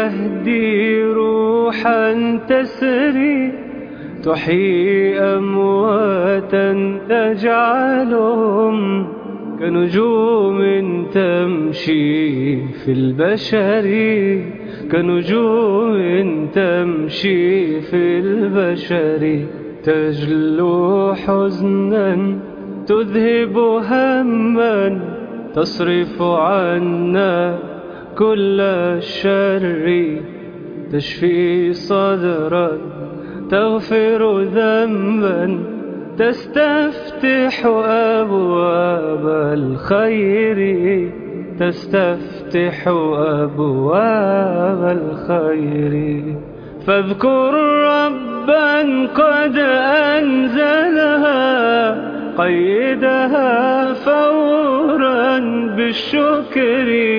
يهدي روحا تسري تحيي أمواتا تجعلهم كنجوم تمشي في البشر كنجوم تمشي في البشر تجلو حزنا تذهب هما تصرف عنا كل الشر تشفي صدرا تغفر ذنبا تستفتح أبواب الخير تستفتح أبواب الخير فاذكر ربا قد أنزلها قيدها فورا بالشكر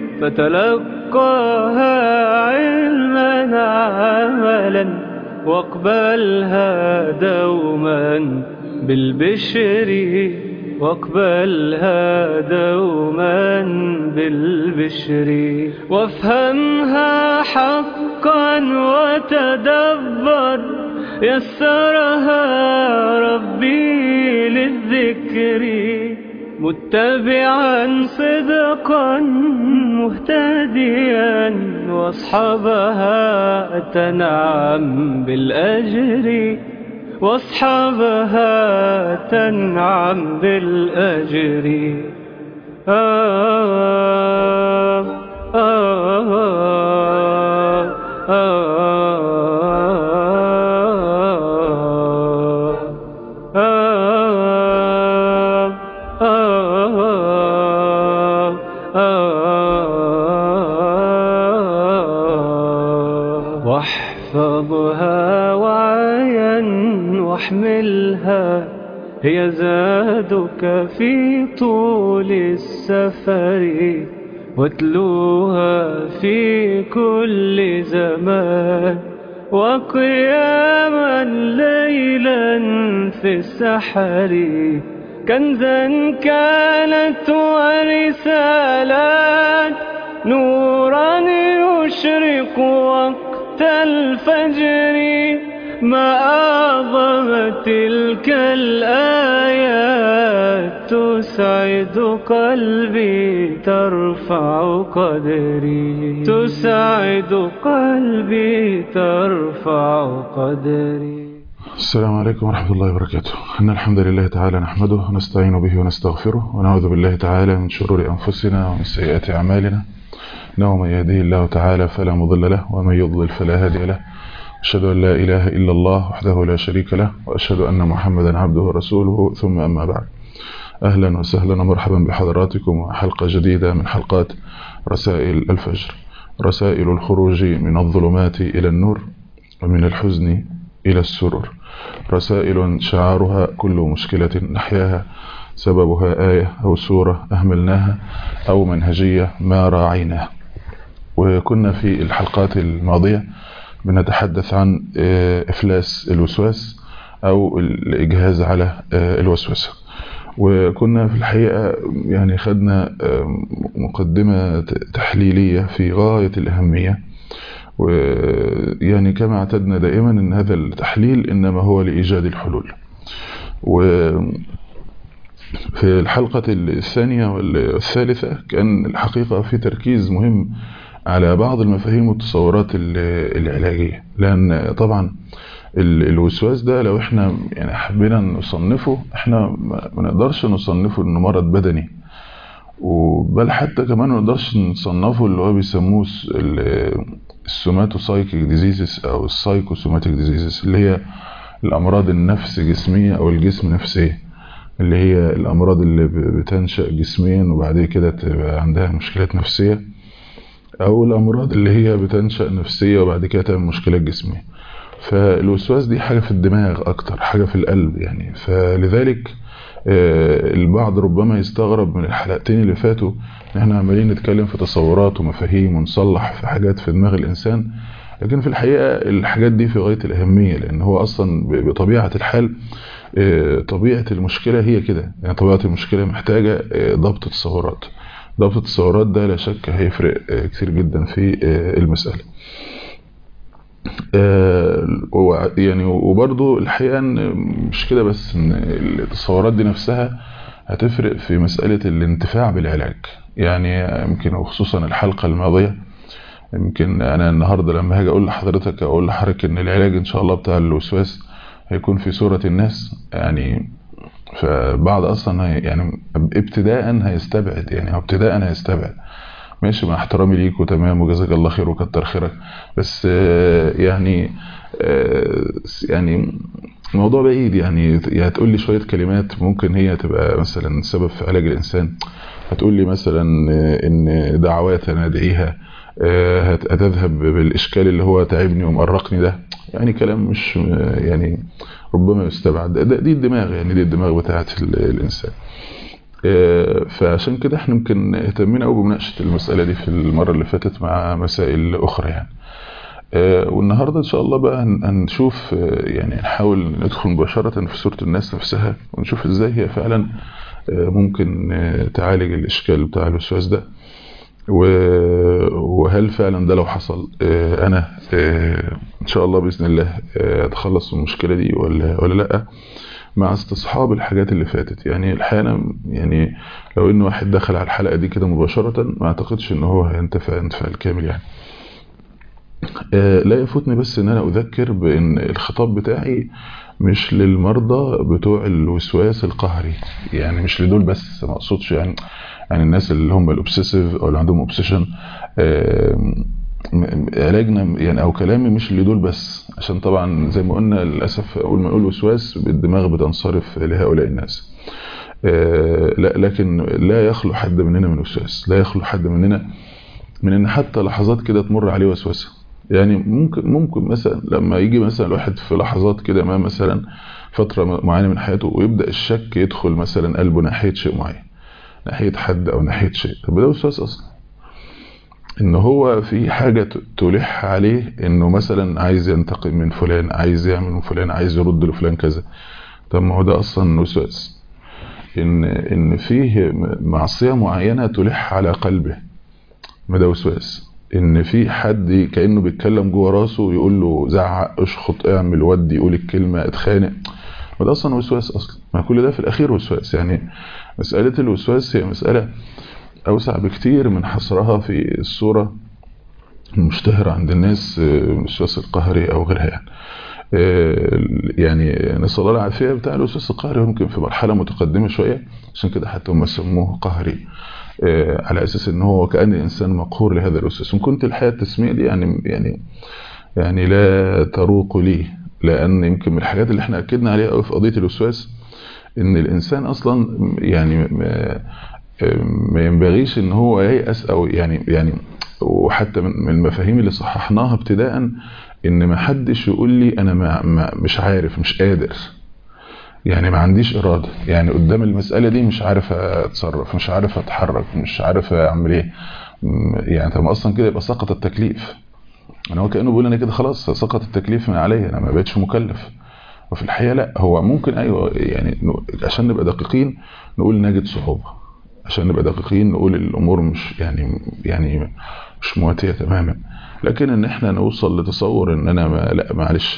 فتلقاها علما عملا واقبلها دوما بالبشر واقبلها دوما بالبشر وافهمها حقا وتدبر يسرها ربي للذكر متبعا صدقا مهتديا واصحابها تنعم بالأجر واصحابها تنعم بالأجر آه آه آه واحفظها وعيا واحملها هي زادك في طول السفر واتلوها في كل زمان وقياما ليلا في السحر كنزا كانت ورسالات نورا يشرق وقت الفجر ما أعظم تلك الآيات تسعد قلبي ترفع قدري تسعد قلبي ترفع قدري السلام عليكم ورحمة الله وبركاته إن الحمد لله تعالى نحمده ونستعين به ونستغفره ونعوذ بالله تعالى من شرور أنفسنا ومن سيئات أعمالنا إنه من يهديه الله تعالى فلا مضل له ومن يضلل فلا هادي له أشهد أن لا إله إلا الله وحده لا شريك له وأشهد أن محمدا عبده ورسوله ثم أما بعد أهلا وسهلا ومرحبا بحضراتكم وحلقة جديدة من حلقات رسائل الفجر رسائل الخروج من الظلمات إلى النور ومن الحزن إلى السرور رسائل شعارها كل مشكلة نحياها سببها آية أو سورة أهملناها أو منهجية ما راعيناها وكنا في الحلقات الماضية بنتحدث عن إفلاس الوسواس أو الإجهاز على الوسوسة وكنا في الحقيقة يعني خدنا مقدمة تحليلية في غاية الأهمية ويعني كما اعتدنا دائما ان هذا التحليل انما هو لايجاد الحلول و في الحلقة الثانية والثالثة كان الحقيقة في تركيز مهم على بعض المفاهيم والتصورات العلاجية لأن طبعا الوسواس ده لو احنا يعني حبينا نصنفه احنا ما نقدرش نصنفه انه مرض بدني وبل حتى كمان ما نقدرش نصنفه اللي هو بيسموه السوماتوسايكيك ديزيزز او السايكوسوماتيك ديزيزز اللي هي الامراض النفس جسمية او الجسم نفسية اللي هي الامراض اللي بتنشأ جسميا وبعد كده تبقى عندها مشكلات نفسية او الامراض اللي هي بتنشأ نفسية وبعد كده تعمل مشكلات جسمية فالوسواس دي حاجة في الدماغ اكتر حاجة في القلب يعني فلذلك البعض ربما يستغرب من الحلقتين اللي فاتوا ان احنا عمالين نتكلم في تصورات ومفاهيم ونصلح في حاجات في دماغ الانسان لكن في الحقيقة الحاجات دي في غاية الأهمية لأن هو أصلا بطبيعة الحال طبيعة المشكلة هي كده يعني طبيعة المشكلة محتاجة ضبط تصورات ضبط التصورات ده لا شك هيفرق كتير جدا في المسألة يعني وبرضو الحقيقة مش كده بس ان التصورات دي نفسها هتفرق في مسألة الانتفاع بالعلاج يعني يمكن وخصوصا الحلقة الماضية يمكن انا النهاردة لما هاجي اقول لحضرتك اقول لحضرتك ان العلاج ان شاء الله بتاع الوسواس هيكون في سورة الناس يعني فبعض اصلا يعني ابتداء هيستبعد يعني ابتداء هيستبعد ماشي مع احترامي ليك وتمام وجزاك الله خير وكتر خيرك بس يعني يعني موضوع بعيد يعني هتقول لي شوية كلمات ممكن هي تبقى مثلا سبب في علاج الإنسان هتقول لي مثلا إن دعوات أنا أدعيها هتذهب بالإشكال اللي هو تعبني ومقرقني ده يعني كلام مش يعني ربما يستبعد دي الدماغ يعني دي الدماغ بتاعت الإنسان فعشان كده احنا يمكن اهتمينا قوي بمناقشه المساله دي في المره اللي فاتت مع مسائل اخرى يعني والنهارده ان شاء الله بقى هنشوف يعني نحاول ندخل مباشره في سوره الناس نفسها ونشوف ازاي هي فعلا ممكن تعالج الاشكال بتاع الوسواس ده وهل فعلا ده لو حصل انا ان شاء الله باذن الله اتخلص من المشكله دي ولا ولا لا مع استصحاب الحاجات اللي فاتت يعني الحقيقه يعني لو ان واحد دخل على الحلقه دي كده مباشره ما اعتقدش ان هو هينتفع انتفاع الكامل يعني لا يفوتني بس ان انا اذكر بان الخطاب بتاعي مش للمرضى بتوع الوسواس القهري يعني مش لدول بس ما اقصدش يعني يعني الناس اللي هم الاوبسيسيف او اللي عندهم اوبسيشن علاجنا يعني او كلامي مش لدول بس عشان طبعا زي ما قلنا للاسف اول ما نقول وسواس بالدماغ بتنصرف لهؤلاء الناس لا لكن لا يخلو حد مننا من وسواس لا يخلو حد مننا من ان حتى لحظات كده تمر عليه وسوسه يعني ممكن ممكن مثلا لما يجي مثلا الواحد في لحظات كده ما مثلا فتره معينه من حياته ويبدا الشك يدخل مثلا قلبه ناحيه شيء معين ناحيه حد او ناحيه شيء طب ده وسواس اصلا ان هو في حاجة تلح عليه انه مثلا عايز ينتقم من فلان عايز يعمل من فلان عايز يرد لفلان كذا طب ما هو ده اصلا وسواس ان ان فيه معصية معينة تلح على قلبه ما ده وسواس ان في حد كانه بيتكلم جوه راسه يقول له زعق اشخط اعمل ودي يقول الكلمه اتخانق ما ده اصلا وسواس اصلا ما كل ده في الاخير وسواس يعني مساله الوسواس هي مساله أوسع بكتير من حصرها في الصورة المشتهرة عند الناس الوسواس القهري أو غيرها يعني يعني نسأل الله العافية بتاع الوسواس القهري ممكن في مرحلة متقدمة شوية عشان كده حتى هم سموه قهري على أساس إن هو كأن الإنسان مقهور لهذا الوسواس وإن كنت الحياة التسمية دي يعني يعني يعني لا تروق لي لأن يمكن من الحاجات اللي احنا أكدنا عليها قوي في قضية الوسواس إن الإنسان أصلا يعني ما ينبغيش ان هو ييأس او يعني يعني وحتى من المفاهيم اللي صححناها ابتداء ان ما حدش يقول لي انا ما ما مش عارف مش قادر يعني ما عنديش اراده يعني قدام المساله دي مش عارف اتصرف مش عارف اتحرك مش عارف اعمل ايه يعني طب اصلا كده يبقى سقط التكليف انا هو كانه بيقول انا كده خلاص سقط التكليف من عليا انا ما بقتش مكلف وفي الحقيقه لا هو ممكن ايوه يعني عشان نبقى دقيقين نقول نجد صعوبه عشان نبقى دقيقين نقول الامور مش يعني يعني مش مواتيه تماما لكن ان احنا نوصل لتصور ان انا ما لا معلش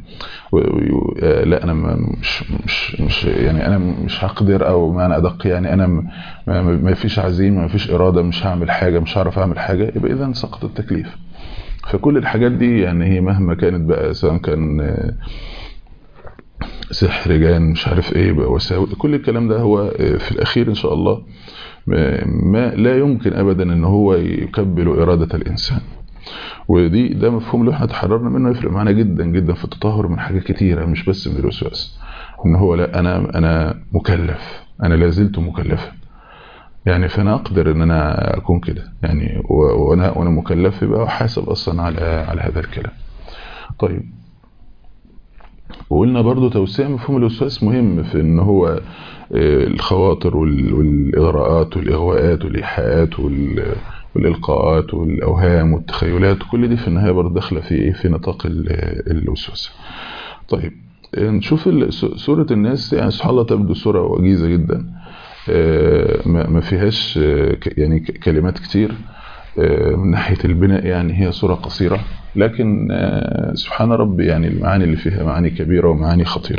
لا انا مش مش مش يعني انا مش هقدر او ما انا ادق يعني انا ما, ما فيش عزيمه ما فيش اراده مش هعمل حاجه مش هعرف اعمل حاجه يبقى اذا سقط التكليف فكل الحاجات دي يعني هي مهما كانت بقى سواء كان سحر جان مش عارف ايه بقى وساوي كل الكلام ده هو في الاخير ان شاء الله ما لا يمكن ابدا ان هو يكبل اراده الانسان ودي ده مفهوم لو احنا تحررنا منه يفرق معانا جدا جدا في التطهر من حاجات كتيره مش بس من الوسواس ان هو لا انا انا مكلف انا لازلت مكلفا يعني فانا اقدر ان انا اكون كده يعني وانا وانا مكلف يبقى وحاسب اصلا على على هذا الكلام طيب وقلنا برضو توسيع مفهوم الوسواس مهم في ان هو الخواطر والاغراءات والاغواءات والايحاءات والالقاءات والاوهام والتخيلات كل دي في النهايه برضه داخله في ايه في نطاق الوسواس طيب نشوف سوره الناس يعني سبحان الله تبدو سوره وجيزه جدا ما فيهاش يعني كلمات كتير من ناحية البناء يعني هي سورة قصيرة لكن سبحان ربي يعني المعاني اللي فيها معاني كبيرة ومعاني خطيرة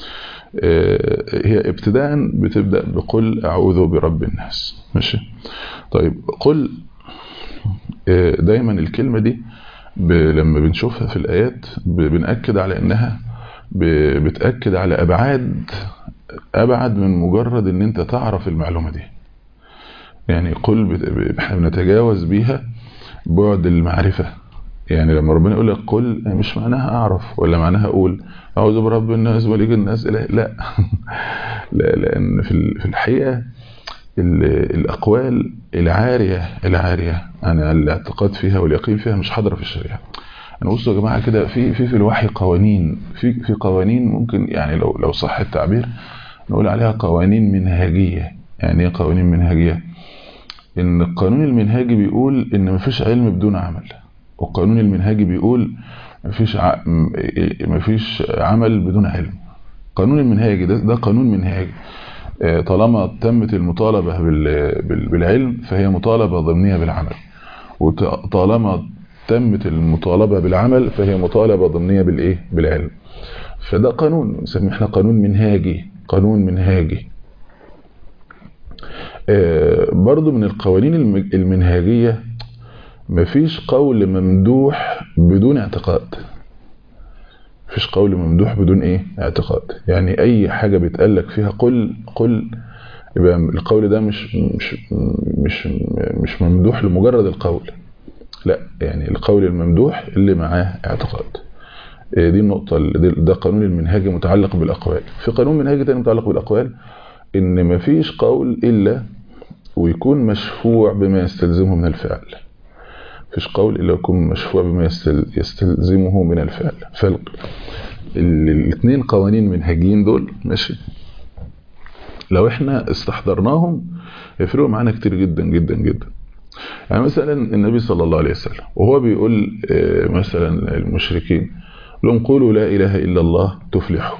هي ابتداء بتبدأ بقل أعوذ برب الناس ماشي طيب قل دايما الكلمة دي لما بنشوفها في الآيات بنأكد على إنها بتأكد على أبعاد أبعد من مجرد إن أنت تعرف المعلومة دي يعني قل احنا بنتجاوز بيها بعد المعرفة يعني لما ربنا يقول لك قل مش معناها أعرف ولا معناها أقول أعوذ برب الناس ملك الناس لا لا, لا لأن في الحقيقة الأقوال العارية العارية عن الاعتقاد فيها واليقين فيها مش حاضرة في الشريعة أنا بصوا يا جماعة كده في في في الوحي قوانين في في قوانين ممكن يعني لو لو صح التعبير نقول عليها قوانين منهجية يعني ايه قوانين منهجية ان القانون المنهجي بيقول ان مفيش علم بدون عمل والقانون المنهجي بيقول مفيش ع... مفيش عمل بدون علم القانون المنهجي ده ده قانون منهجي طالما تمت المطالبة بال... بالعلم فهي مطالبة ضمنية بالعمل وطالما تمت المطالبة بالعمل فهي مطالبة ضمنية بالايه بالعلم فده قانون نسميه احنا قانون منهاجي قانون منهاجي برضو من القوانين المنهاجية مفيش قول ممدوح بدون اعتقاد مفيش قول ممدوح بدون ايه اعتقاد يعني اي حاجة بيتقالك فيها قل قل يبقى القول ده مش مش مش مش ممدوح لمجرد القول لا يعني القول الممدوح اللي معاه اعتقاد دي النقطة ده قانون المنهاجي متعلق بالأقوال في قانون منهاجي تاني متعلق بالأقوال إن مفيش قول إلا ويكون مشفوع بما يستلزمه من الفعل مفيش قول إلا يكون مشفوع بما يستلزمه من الفعل فالاثنين قوانين منهجيين دول ماشي لو احنا استحضرناهم يفرقوا معانا كتير جدا جدا جدا يعني مثلا النبي صلى الله عليه وسلم وهو بيقول مثلا المشركين لهم قولوا لا إله إلا الله تفلحوا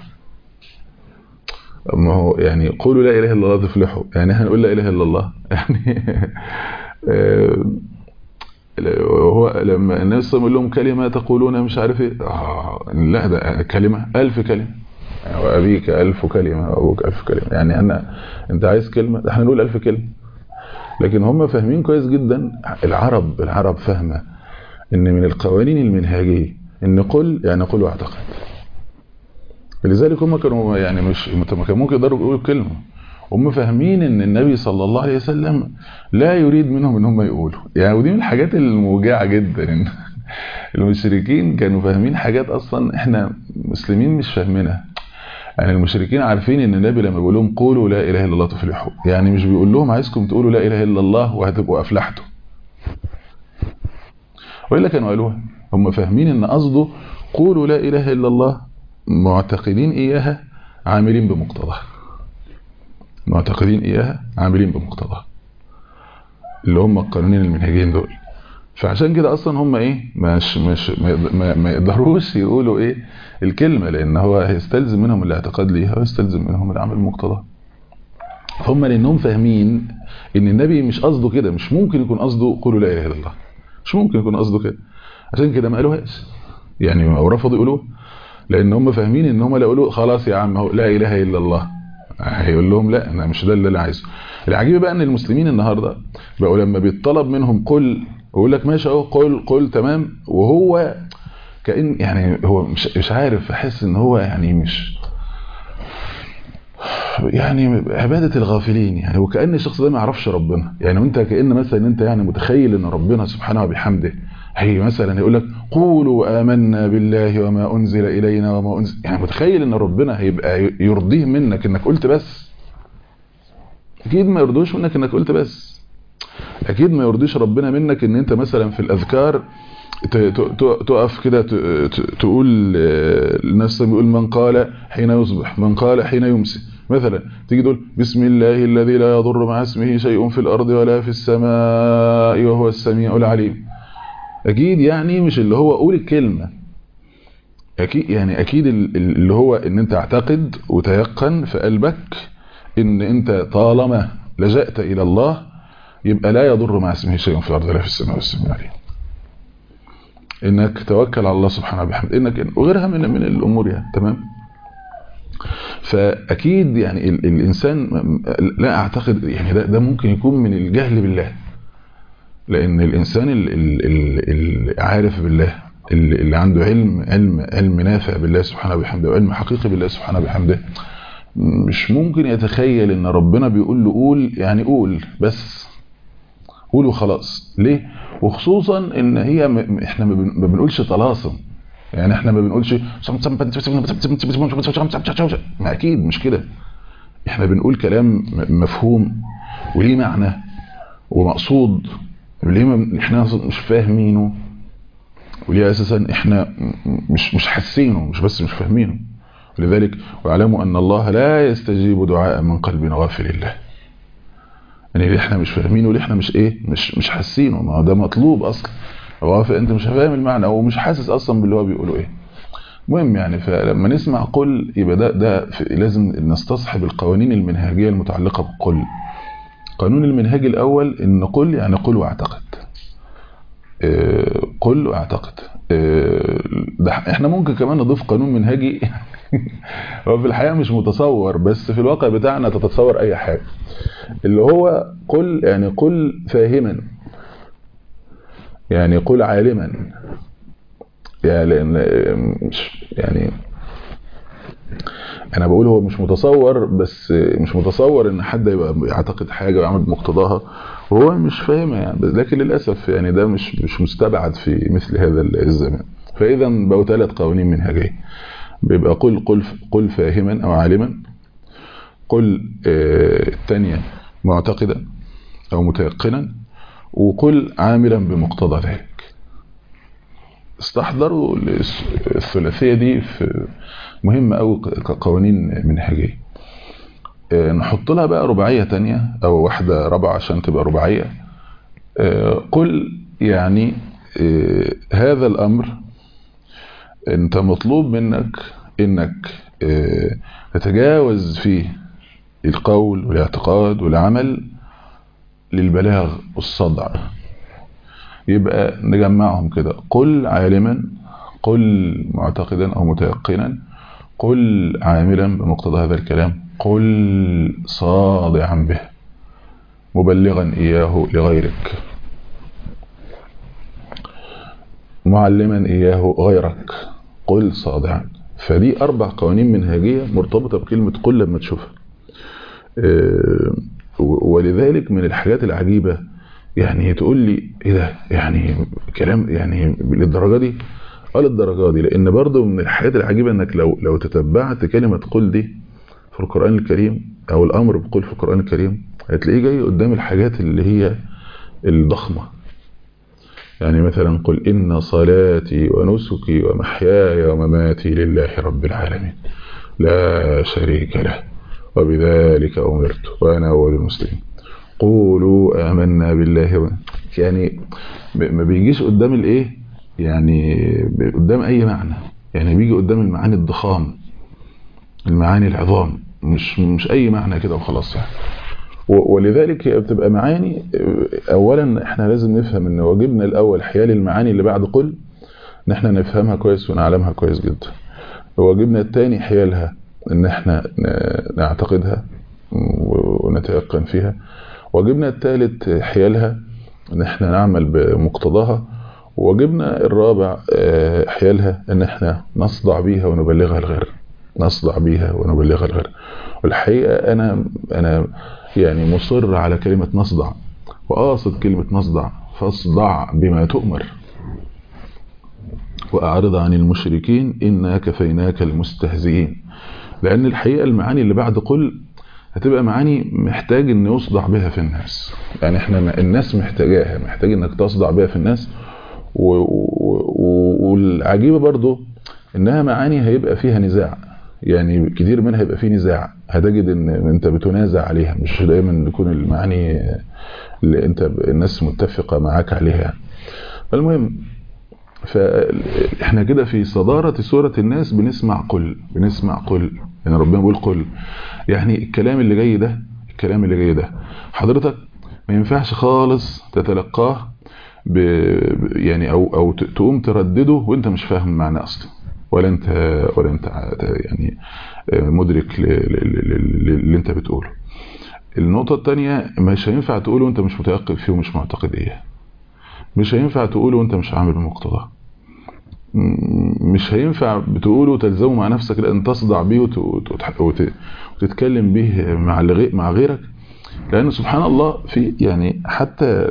ما هو يعني قولوا لا إله إلا الله تفلحوا يعني هنقول لا إله إلا الله يعني وهو لما الناس يقول لهم كلمة تقولون مش عارف ايه آه لا ده كلمة ألف كلمة يعني وأبيك ألف كلمة وأبوك ألف كلمة يعني أنا أنت عايز كلمة احنا نقول ألف كلمة لكن هم فاهمين كويس جدا العرب العرب فاهمة ان من القوانين المنهجية ان قل يعني قل واعتقد لذلك هم كانوا يعني مش ما كان ممكن يقدروا يقولوا كلمة هم فاهمين ان النبي صلى الله عليه وسلم لا يريد منهم ان هم يقولوا يعني ودي من الحاجات الموجعة جدا ان المشركين كانوا فاهمين حاجات اصلا احنا مسلمين مش فاهمينها يعني المشركين عارفين ان النبي لما بيقول لهم قولوا لا اله الا الله تفلحوا يعني مش بيقول لهم عايزكم تقولوا لا اله الا الله وهتبقوا افلحتوا والا كانوا قالوها هم فاهمين ان قصده قولوا لا اله الا الله معتقدين اياها عاملين بمقتضاها معتقدين اياها عاملين بمقتضاها اللي هم القانونين المنهجين دول فعشان كده اصلا هم ايه مش مش ما, ما يقدروش يقولوا ايه الكلمه لان هو هيستلزم منهم الاعتقاد ليها ويستلزم منهم العمل بمقتضاها هم لانهم فاهمين ان النبي مش قصده كده مش ممكن يكون قصده قولوا لا اله الا الله مش ممكن يكون قصده كده عشان كده ما قالوهاش يعني او رفضوا يقولوه لان هم فاهمين ان هم لو يقولوا خلاص يا عم هو لا اله الا الله هيقول لهم لا انا مش ده اللي انا عايزه العجيب بقى ان المسلمين النهارده بقوا لما بيطلب منهم قل ويقول لك ماشي اهو قل قل تمام وهو كأن يعني هو مش مش عارف احس ان هو يعني مش يعني عبادة الغافلين يعني وكأن الشخص ده ما يعرفش ربنا يعني وانت كأن مثلا انت يعني متخيل ان ربنا سبحانه وبحمده هي مثلا يقول لك قولوا آمنا بالله وما أنزل إلينا وما أنزل يعني متخيل ان ربنا هيبقى يرضيه منك انك قلت بس اكيد ما يرضوش منك انك قلت بس اكيد ما يرضيش ربنا منك ان انت مثلا في الاذكار تقف كده تقول الناس بيقول من قال حين يصبح من قال حين يمسي مثلا تيجي تقول بسم الله الذي لا يضر مع اسمه شيء في الارض ولا في السماء وهو السميع العليم اكيد يعني مش اللي هو قول الكلمه اكيد يعني اكيد اللي هو ان انت اعتقد وتيقن في قلبك ان انت طالما لجأت الى الله يبقى لا يضر مع اسمه شيء في الارض ولا في السماء والسماء عليه انك توكل على الله سبحانه وبحمده انك وغيرها من من الامور يعني تمام فاكيد يعني ال الانسان لا اعتقد يعني ده, ده ممكن يكون من الجهل بالله لان الانسان اللي عارف بالله اللي عنده علم علم علم نافع بالله سبحانه وبحمده وعلم حقيقي بالله سبحانه وبحمده مش ممكن يتخيل ان ربنا بيقول له قول يعني قول بس قول وخلاص ليه وخصوصا ان هي م... احنا ما بنقولش طلاسم يعني احنا ما بنقولش ما اكيد مش كده احنا بنقول كلام مفهوم وليه معنى ومقصود وليه ما احنا مش فاهمينه وليه اساسا احنا مش مش حاسينه مش بس مش فاهمينه ولذلك واعلموا ان الله لا يستجيب دعاء من قلب غافل الله يعني اللي احنا مش فاهمينه اللي احنا مش ايه مش مش حاسينه ما هو ده مطلوب اصلا هو انت مش فاهم المعنى او مش حاسس اصلا باللي هو بيقوله ايه المهم يعني فلما نسمع قل يبقى ده ده لازم نستصحب القوانين المنهجيه المتعلقه بقل قانون المنهاج الاول ان قل يعني قل واعتقد اه قل واعتقد اه ده احنا ممكن كمان نضيف قانون منهجي هو في الحقيقه مش متصور بس في الواقع بتاعنا تتصور اي حاجه اللي هو قل يعني قل فاهما يعني قل عالما يعني لان مش يعني انا بقول هو مش متصور بس مش متصور ان حد يبقى يعتقد حاجه ويعمل بمقتضاها وهو مش فاهمها يعني لكن للاسف يعني ده مش مش مستبعد في مثل هذا الزمان فاذا بقوا ثلاث قوانين منهجيه بيبقى قل قل قل فاهما او عالما قل الثانيه معتقدا او متيقنا وقل عاملا بمقتضى ذلك استحضروا الثلاثيه دي في مهمه قوي كقوانين منهجيه نحط لها بقى رباعيه تانية او واحده رابعه عشان تبقى رباعيه قل يعني هذا الامر انت مطلوب منك انك تتجاوز فيه القول والاعتقاد والعمل للبلاغ والصدع يبقى نجمعهم كده قل عالما قل معتقدا او متيقنا قل عاملا بمقتضى هذا الكلام قل صادعا به مبلغا اياه لغيرك معلما اياه غيرك قل صادعا فدي اربع قوانين منهجيه مرتبطه بكلمه قل لما تشوفها ولذلك من الحاجات العجيبه يعني تقول لي ايه ده يعني كلام يعني للدرجه دي اه للدرجه دي لان برضه من الحاجات العجيبه انك لو لو تتبعت كلمه قل دي في القران الكريم او الامر بقول في القران الكريم هتلاقيه جاي قدام الحاجات اللي هي الضخمه يعني مثلا قل إن صلاتي ونسكي ومحياي ومماتي لله رب العالمين لا شريك له وبذلك أمرت وأنا أول المسلمين قولوا آمنا بالله يعني ما بيجيش قدام الإيه يعني قدام أي معنى يعني بيجي قدام المعاني الضخام المعاني العظام مش مش أي معنى كده وخلاص يعني ولذلك هي بتبقى معاني اولا احنا لازم نفهم ان واجبنا الاول حيال المعاني اللي بعد قل ان احنا نفهمها كويس ونعلمها كويس جدا واجبنا الثاني حيالها ان احنا نعتقدها ونتيقن فيها واجبنا الثالث حيالها ان احنا نعمل بمقتضاها وواجبنا الرابع حيالها ان احنا نصدع بيها ونبلغها الغير نصدع بيها ونبلغها الغير والحقيقة انا انا يعني مصر على كلمة نصدع وقاصد كلمة نصدع فاصدع بما تؤمر وأعرض عن المشركين إنا كفيناك المستهزئين لأن الحقيقة المعاني اللي بعد قل هتبقى معاني محتاج ان يصدع بها في الناس يعني احنا الناس محتاجاها محتاج انك تصدع بها في الناس والعجيبة برضو انها معاني هيبقى فيها نزاع يعني كتير منها هيبقى فيه نزاع هتجد ان انت بتنازع عليها مش دايما تكون المعاني اللي انت الناس متفقة معاك عليها يعني. فالمهم فاحنا كده في صدارة سورة الناس بنسمع قل بنسمع قل يعني ربنا بيقول قل يعني الكلام اللي جاي ده الكلام اللي جاي ده حضرتك ما ينفعش خالص تتلقاه ب يعني او او تقوم تردده وانت مش فاهم المعنى اصلا ولا انت ولا انت يعني مدرك اللي انت بتقوله النقطة الثانية مش هينفع تقوله وانت مش متيقن فيه ومش معتقد ايه مش هينفع تقوله وانت مش عامل بمقتضاه مش هينفع بتقوله وتلزمه مع نفسك لان تصدع بيه وتتكلم به مع مع غيرك لان سبحان الله في يعني حتى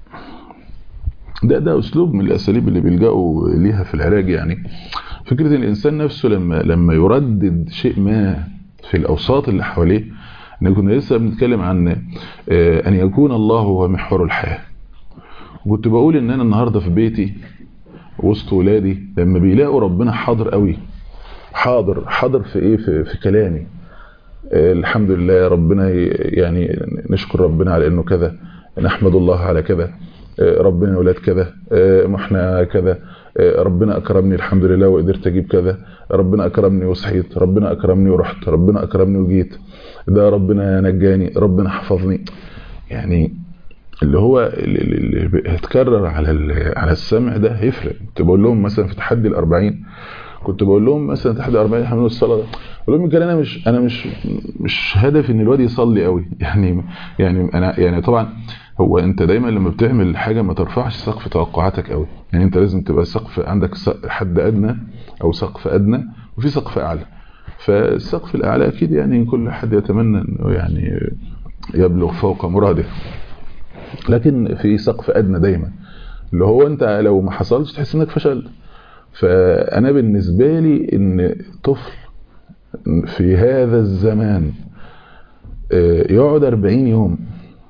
ده ده اسلوب من الاساليب اللي بيلجأوا ليها في العلاج يعني فكرة الانسان نفسه لما لما يردد شيء ما في الاوساط اللي حواليه ان كنا لسه بنتكلم عن ان يكون الله هو محور الحياه وكنت بقول ان انا النهارده في بيتي وسط ولادي لما بيلاقوا ربنا حاضر قوي حاضر حاضر في ايه في, في كلامي الحمد لله ربنا يعني نشكر ربنا على انه كذا نحمد الله على كذا ربنا ولاد كذا احنا كذا ربنا اكرمني الحمد لله وقدرت اجيب كذا ربنا اكرمني وصحيت ربنا اكرمني ورحت ربنا اكرمني وجيت ده ربنا نجاني ربنا حفظني يعني اللي هو اللي هيتكرر على على السمع ده هيفرق كنت بقول لهم مثلا في تحدي ال40 كنت بقول لهم مثلا تحدي ال40 حمل الصلاه ده بقول لهم كان انا مش انا مش مش هدفي ان الواد يصلي قوي يعني يعني انا يعني طبعا هو انت دايما لما بتعمل حاجه ما ترفعش سقف توقعاتك قوي يعني انت لازم تبقى سقف عندك حد ادنى او سقف ادنى وفي سقف اعلى فالسقف الاعلى اكيد يعني كل حد يتمنى انه يعني يبلغ فوق مراده لكن في سقف ادنى دايما اللي هو انت لو ما حصلش تحس انك فشلت فانا بالنسبه لي ان طفل في هذا الزمان يقعد 40 يوم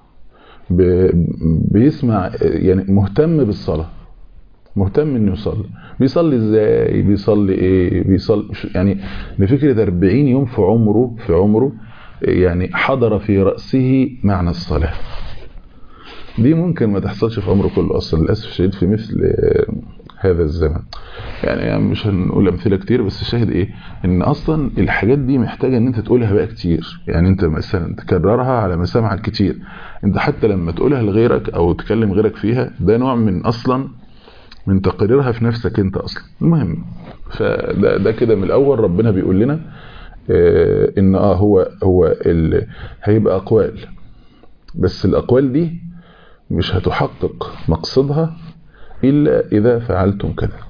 بيسمع يعني مهتم بالصلاه مهتم انه يصلي بيصلي ازاي بيصلي ايه بيصلي يعني لفكره 40 يوم في عمره في عمره يعني حضر في راسه معنى الصلاه دي ممكن ما تحصلش في عمره كله اصلا للاسف الشديد في مثل هذا الزمن يعني, يعني مش هنقول امثله كتير بس الشاهد ايه ان اصلا الحاجات دي محتاجه ان انت تقولها بقى كتير يعني انت مثلا تكررها على مسامعك كتير انت حتى لما تقولها لغيرك او تكلم غيرك فيها ده نوع من اصلا من تقريرها في نفسك انت اصلا المهم فده ده كده من الاول ربنا بيقول لنا اه ان اه هو هو هيبقى اقوال بس الاقوال دي مش هتحقق مقصدها إلا إذا فعلتم كذا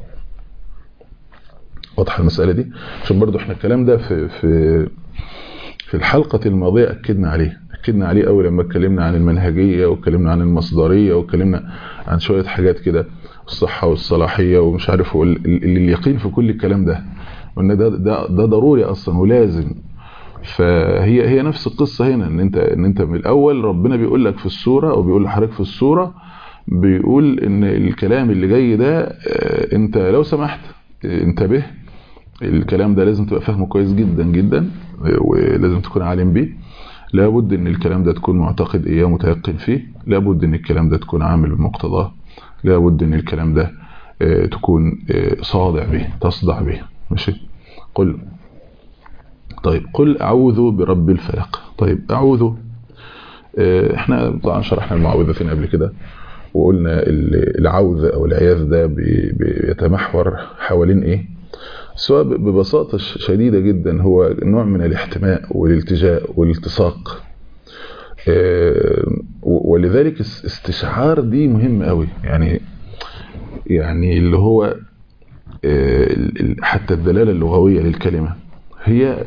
واضحة المسألة دي عشان برضو احنا الكلام ده في, في, في الحلقة الماضية أكدنا عليه أكدنا عليه أول لما اتكلمنا عن المنهجية واتكلمنا عن المصدرية واتكلمنا عن شوية حاجات كده الصحة والصلاحية ومش عارف اليقين في كل الكلام ده وان ده, ده, ده ضروري أصلا ولازم فهي هي نفس القصة هنا ان انت ان انت من الاول ربنا بيقول لك في السورة او بيقول لحضرتك في السورة بيقول ان الكلام اللي جاي ده انت لو سمحت انتبه الكلام ده لازم تبقى فاهمه كويس جدا جدا ولازم تكون عالم بيه لابد ان الكلام ده تكون معتقد اياه ومتيقن فيه لابد ان الكلام ده تكون عامل بمقتضاه لابد ان الكلام ده تكون صادع به تصدع به ماشي قل طيب قل اعوذ برب الفلق طيب اعوذ احنا طبعا شرحنا المعوذتين قبل كده وقلنا العوذ او العياذ ده بيتمحور حوالين ايه سواء ببساطة شديدة جدا هو نوع من الاحتماء والالتجاء والالتصاق ولذلك استشعار دي مهم قوي يعني يعني اللي هو حتى الدلالة اللغوية للكلمة هي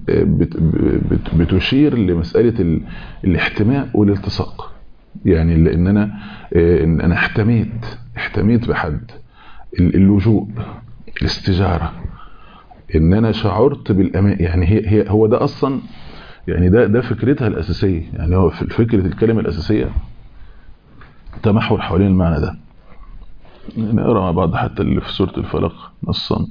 بتشير لمسألة الاحتماء والالتصاق يعني لان انا ان انا احتميت احتميت بحد اللجوء الاستجارة ان انا شعرت بالامان يعني هي, هي هو ده اصلا يعني ده ده فكرتها الاساسيه يعني هو في فكره الكلمه الاساسيه تمحور حوالين المعنى ده نقرا مع بعض حتى اللي في سوره الفلق نصا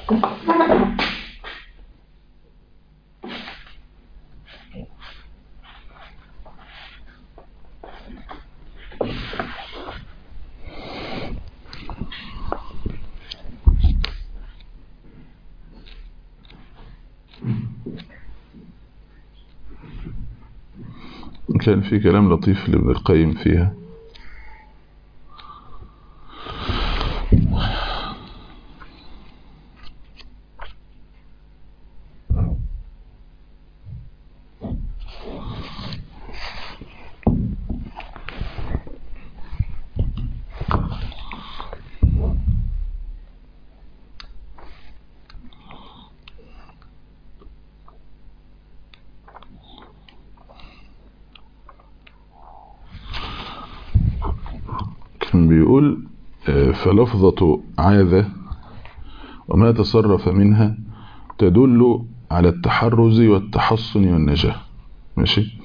كان في كلام لطيف لابن القيم فيها كان بيقول فلفظة عاذة وما تصرف منها تدل على التحرز والتحصن والنجاة ماشي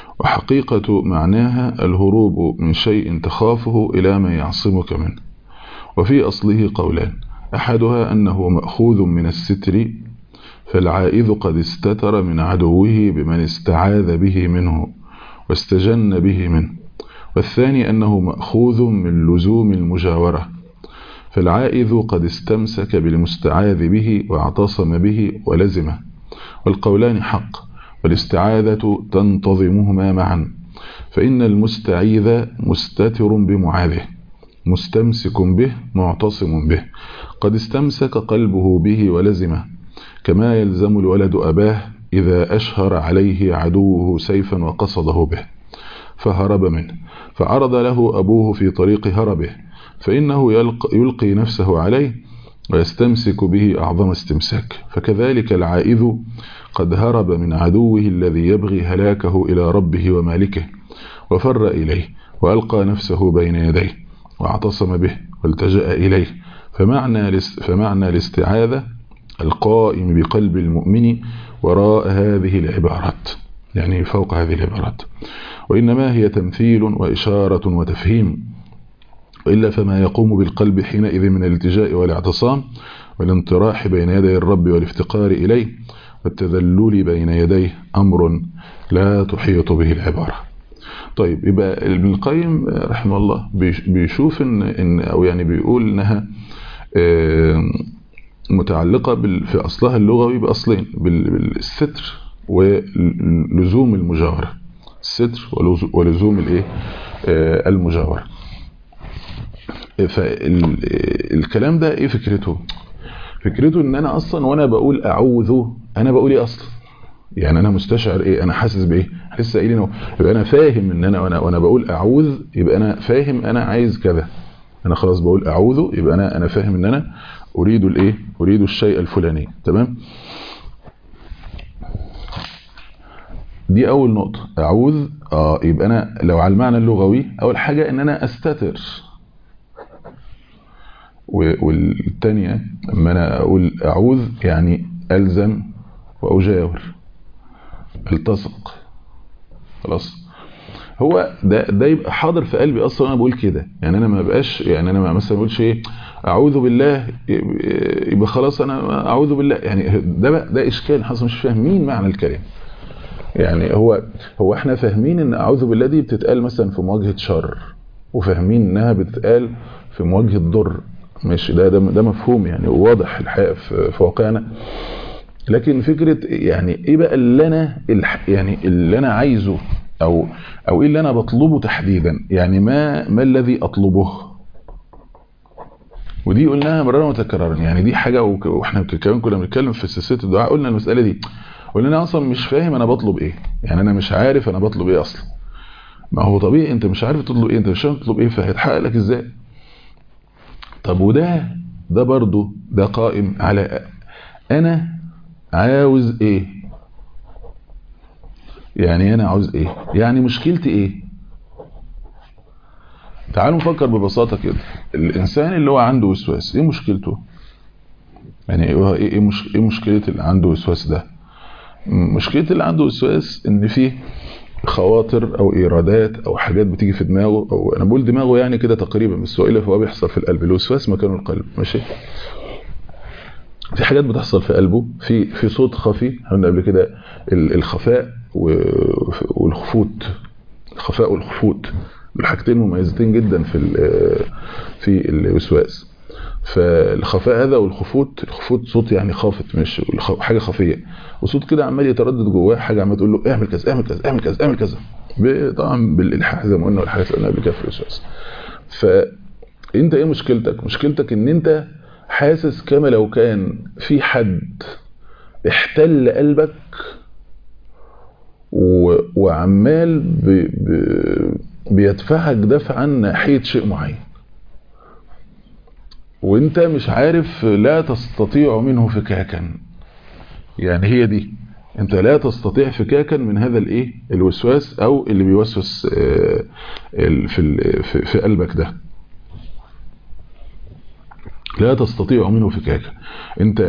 وحقيقة معناها الهروب من شيء تخافه إلى ما يعصمك منه وفي أصله قولان أحدها أنه مأخوذ من الستر فالعائذ قد استتر من عدوه بمن استعاذ به منه واستجن به منه والثاني أنه مأخوذ من لزوم المجاورة فالعائذ قد استمسك بالمستعاذ به واعتصم به ولزمه والقولان حق والاستعاذة تنتظمهما معا فإن المستعيذ مستتر بمعاذه مستمسك به معتصم به قد استمسك قلبه به ولزمه كما يلزم الولد أباه إذا أشهر عليه عدوه سيفا وقصده به فهرب منه فعرض له أبوه في طريق هربه فإنه يلقي نفسه عليه ويستمسك به أعظم استمساك فكذلك العائذ قد هرب من عدوه الذي يبغي هلاكه إلى ربه ومالكه وفر إليه وألقى نفسه بين يديه واعتصم به والتجأ إليه فمعنى, فمعنى الاستعاذة القائم بقلب المؤمن وراء هذه العبارات يعني فوق هذه العبارات وإنما هي تمثيل وإشارة وتفهيم وإلا فما يقوم بالقلب حينئذ من الالتجاء والاعتصام والانطراح بين يدي الرب والافتقار إليه والتذلل بين يديه أمر لا تحيط به العبارة طيب يبقى ابن القيم رحمه الله بيشوف إن, إن أو يعني بيقول إنها متعلقة في أصلها اللغوي بأصلين بالستر ولزوم المجاورة الستر ولزوم الايه المجاورة فالكلام ده ايه فكرته فكرته ان انا اصلا وانا بقول اعوذ انا بقول ايه اصلا يعني انا مستشعر ايه انا حاسس بايه لسه قايلين يبقى انا فاهم ان انا وانا وانا بقول اعوذ يبقى انا فاهم انا عايز كذا انا خلاص بقول اعوذ يبقى انا انا فاهم ان انا اريد الايه اريد الشيء الفلاني تمام دي اول نقطة اعوذ اه يبقى انا لو على المعنى اللغوي اول حاجة ان انا استتر والتانية لما انا اقول اعوذ يعني الزم واجاور التصق خلاص هو ده ده يبقى حاضر في قلبي اصلا انا بقول كده يعني انا ما بقاش يعني انا مثلا ما بقولش ايه اعوذ بالله يبقى خلاص انا اعوذ بالله يعني ده ده اشكال حصل مش فاهمين معنى الكلام يعني هو هو احنا فاهمين ان اعوذ بالله دي بتتقال مثلا في مواجهه شر وفاهمين انها بتتقال في مواجهه ضر ماشي ده ده, ده مفهوم يعني واضح الحقيقه في, في واقعنا لكن فكره يعني ايه بقى اللي انا يعني اللي انا عايزه او او ايه اللي انا بطلبه تحديدا يعني ما ما الذي اطلبه ودي قلناها مرارا وتكرارا يعني دي حاجه واحنا كمان كنا بنتكلم في سلسله الدعاء قلنا المساله دي قلنا انا اصلا مش فاهم انا بطلب ايه يعني انا مش عارف انا بطلب ايه اصلا ما هو طبيعي انت مش عارف تطلب ايه انت مش عارف تطلب ايه فهيتحقق لك ازاي طب وده ده برضو ده قائم على انا عاوز ايه يعني انا عاوز ايه يعني مشكلتي ايه تعالوا نفكر ببساطة كده الانسان اللي هو عنده وسواس ايه مشكلته يعني ايه ايه مش ايه مشكلة اللي عنده وسواس ده مشكلة اللي عنده وسواس ان فيه خواطر او ايرادات او حاجات بتيجي في دماغه او انا بقول دماغه يعني كده تقريبا بس هو الا فهو بيحصل في القلب الوسواس مكانه القلب ماشي في حاجات بتحصل في قلبه في في صوت خفي قلنا قبل كده الخفاء والخفوت الخفاء والخفوت دول حاجتين مميزتين جدا في في الوسواس فالخفاء هذا والخفوت الخفوت صوت يعني خافت مش حاجه خفيه وصوت كده عمال يتردد جواه حاجه عمال تقول له اعمل كذا اعمل كذا اعمل كذا اعمل كذا طبعا بالالحاح زي ما قلنا والحاجات اللي قلنا قبل كده في الوسواس فانت ايه مشكلتك مشكلتك ان انت حاسس كما لو كان في حد احتل قلبك و... وعمال ب... ب... بيدفعك دفعا ناحيه شيء معين وانت مش عارف لا تستطيع منه فكاكا يعني هي دي انت لا تستطيع فكاكا من هذا الايه الوسواس او اللي بيوسوس في في قلبك ده لا تستطيع منه فكاكا انت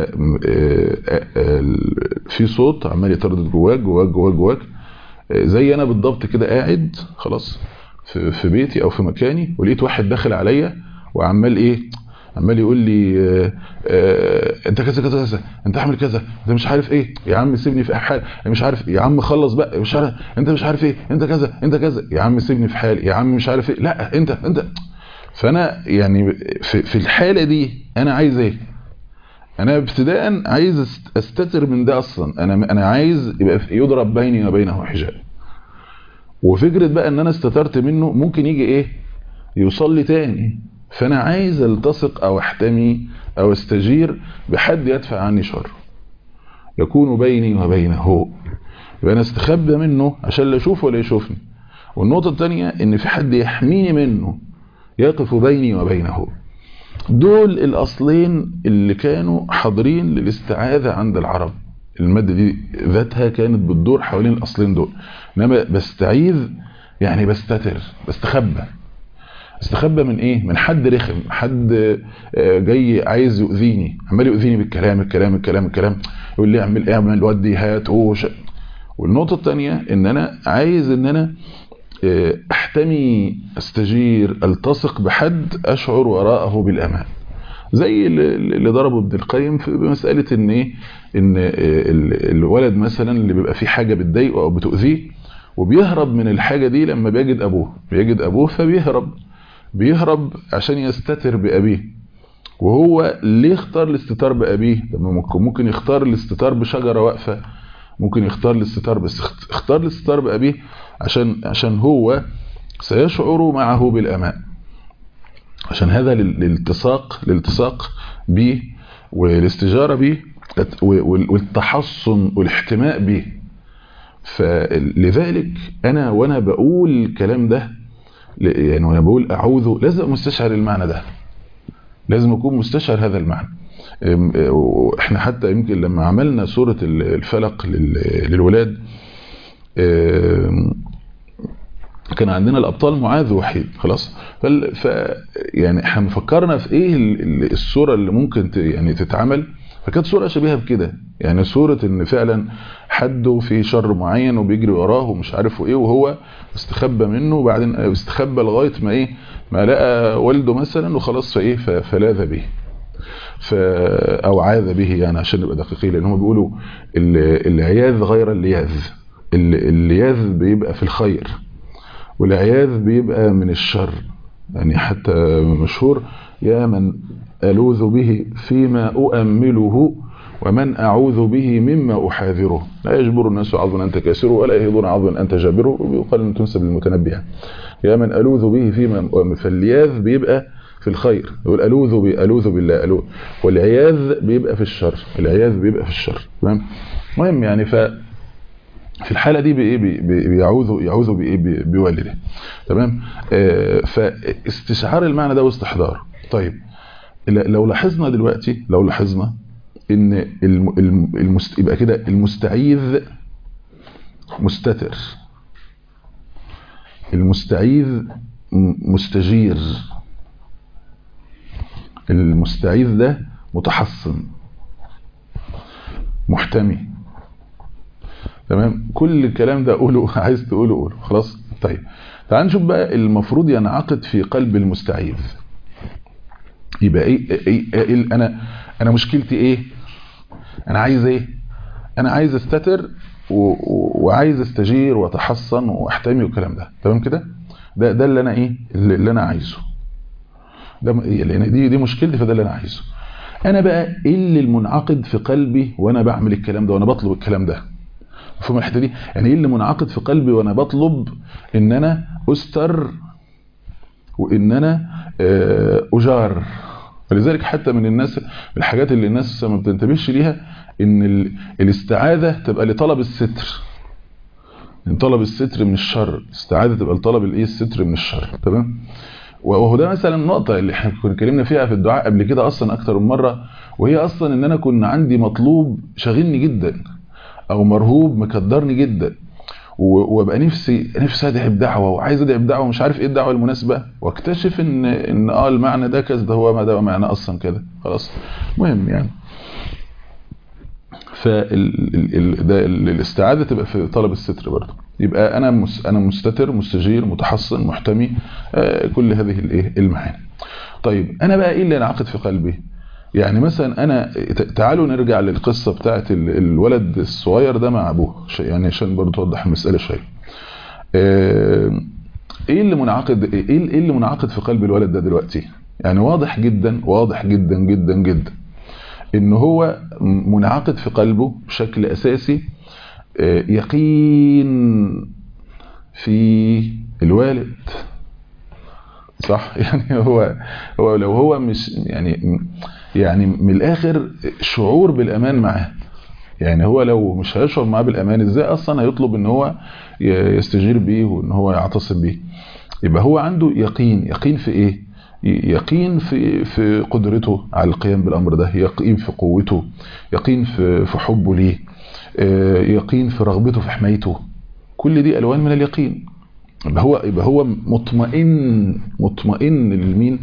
في صوت عمال يتردد جواك جواك جواك جواك زي انا بالضبط كده قاعد خلاص في بيتي او في مكاني ولقيت واحد داخل عليا وعمال ايه عمال يقول لي آآ آآ انت كذا كذا كذا انت عامل كذا انت مش عارف ايه يا عم سيبني في حالي مش عارف يا عم خلص بقى مش عارف انت مش عارف ايه انت كذا انت كذا يا عم سيبني في حالي يا عم مش عارف ايه لا انت انت فانا يعني في, في الحاله دي انا عايز ايه انا ابتداء عايز استتر من ده اصلا انا انا عايز يبقى يضرب بيني وبينه حجاب وفكره بقى ان انا استترت منه ممكن يجي ايه يوصل لي تاني فانا عايز التصق او احتمي او استجير بحد يدفع عني شر يكون بيني وبينه يبقى انا استخبى منه عشان لا اشوفه ولا يشوفني والنقطه الثانيه ان في حد يحميني منه يقف بيني وبينه دول الاصلين اللي كانوا حاضرين للاستعاذه عند العرب الماده دي ذاتها كانت بتدور حوالين الاصلين دول انما بستعيذ يعني بستتر بستخبى استخبى من ايه من حد رخم حد جاي عايز يؤذيني عمال يؤذيني بالكلام الكلام الكلام الكلام يقول لي اعمل اعمل ودي هات وش والنقطه الثانيه ان انا عايز ان انا احتمي استجير التصق بحد اشعر وراءه بالامان زي اللي ضربه ابن القيم في مساله ان ايه ان الولد مثلا اللي بيبقى فيه حاجه بتضايقه او بتؤذيه وبيهرب من الحاجه دي لما بيجد ابوه بيجد ابوه فبيهرب بيهرب عشان يستتر بأبيه وهو ليه اختار الاستتار بأبيه ممكن ممكن يختار الاستتار بشجرة واقفة ممكن يختار الاستتار بس اختار الاستتار بأبيه عشان عشان هو سيشعر معه بالأمان عشان هذا الالتصاق الالتصاق به والاستجارة به والتحصن والاحتماء به فلذلك أنا وأنا بقول الكلام ده يعني وانا بقول اعوذ لازم مستشعر المعنى ده لازم اكون مستشعر هذا المعنى احنا حتى يمكن لما عملنا سورة الفلق للولاد كان عندنا الابطال معاذ وحيد خلاص ف يعني احنا فكرنا في ايه الصوره اللي ممكن يعني تتعمل فكانت صوره شبيهه بكده يعني صوره ان فعلا حد في شر معين وبيجري وراه ومش عارف ايه وهو استخبى منه وبعدين استخبى لغايه ما ايه ما لقى والده مثلا وخلاص فايه فلاذ به ف او عاذ به يعني عشان نبقى دقيقين لان هم بيقولوا العياذ غير اللياذ اللياذ بيبقى في الخير والعياذ بيبقى من الشر يعني حتى مشهور يا من ألوذ به فيما أؤمله ومن أعوذ به مما أحاذره لا يجبر الناس عظما أنت كاسره ولا يهضون عظما أنت جابره ويقال أن تنسب للمتنبي يا من ألوذ به فيما فاللياذ بيبقى في الخير يقول ألوذ بألوذ بالله ألوذ والعياذ بيبقى في الشر العياذ بيبقى في الشر تمام المهم يعني ف في الحالة دي بإيه بيعوذ يعوذ بإيه بوالده تمام آه فاستشعار المعنى ده واستحضار طيب لو لاحظنا دلوقتي لو لاحظنا ان المست... يبقى كده المستعيذ مستتر المستعيذ مستجير المستعيذ ده متحصن محتمي تمام كل الكلام ده قوله عايز تقوله قوله خلاص طيب تعال نشوف بقى المفروض ينعقد في قلب المستعيذ يبقى ايه, إيه, إيه, إيه انا انا مشكلتي ايه انا عايز ايه انا عايز استتر و... و... وعايز استجير واتحصن واحتمي والكلام ده تمام كده ده ده اللي انا ايه اللي, اللي انا عايزه ده لان دي دي مشكلتي فده اللي انا عايزه انا بقى ايه اللي المنعقد في قلبي وانا بعمل الكلام ده وانا بطلب الكلام ده مفهوم الحته دي يعني ايه اللي منعقد في قلبي وانا بطلب ان انا استر وان انا اجار فلذلك حتى من الناس الحاجات اللي الناس ما بتنتبهش ليها ان الاستعاذه تبقى لطلب الستر من طلب الستر من الشر الاستعاذه تبقى لطلب الايه الستر من الشر تمام وهو ده مثلا النقطة اللي احنا كنا اتكلمنا فيها في الدعاء قبل كده اصلا اكتر من مرة وهي اصلا ان انا كنا عندي مطلوب شاغلني جدا او مرهوب مكدرني جدا وابقى نفسي نفسي ادعي بدعوه وعايز ادعي بدعوه ومش عارف ايه الدعوه المناسبه واكتشف ان ان اه المعنى ده كذا ده هو ما ده معنى اصلا كده خلاص مهم يعني فالاستعاذه تبقى في طلب الستر برضه يبقى انا مس انا مستتر مستجير متحصن محتمي آه كل هذه الايه المعاني طيب انا بقى ايه اللي انعقد في قلبي يعني مثلا انا تعالوا نرجع للقصه بتاعه الولد الصغير ده مع ابوه يعني عشان برضه توضح المساله شويه ايه اللي منعقد ايه اللي منعقد في قلب الولد ده دلوقتي يعني واضح جدا واضح جدا جدا جدا ان هو منعقد في قلبه بشكل اساسي يقين في الوالد صح يعني هو هو لو هو مش يعني يعني من الاخر شعور بالامان معاه يعني هو لو مش هيشعر معاه بالامان ازاي اصلا هيطلب ان هو يستجير بيه وان هو يعتصم بيه يبقى هو عنده يقين يقين في ايه يقين في في قدرته على القيام بالامر ده يقين في قوته يقين في في حبه ليه يقين في رغبته في حمايته كل دي الوان من اليقين يبقى هو يبقى هو مطمئن مطمئن لمين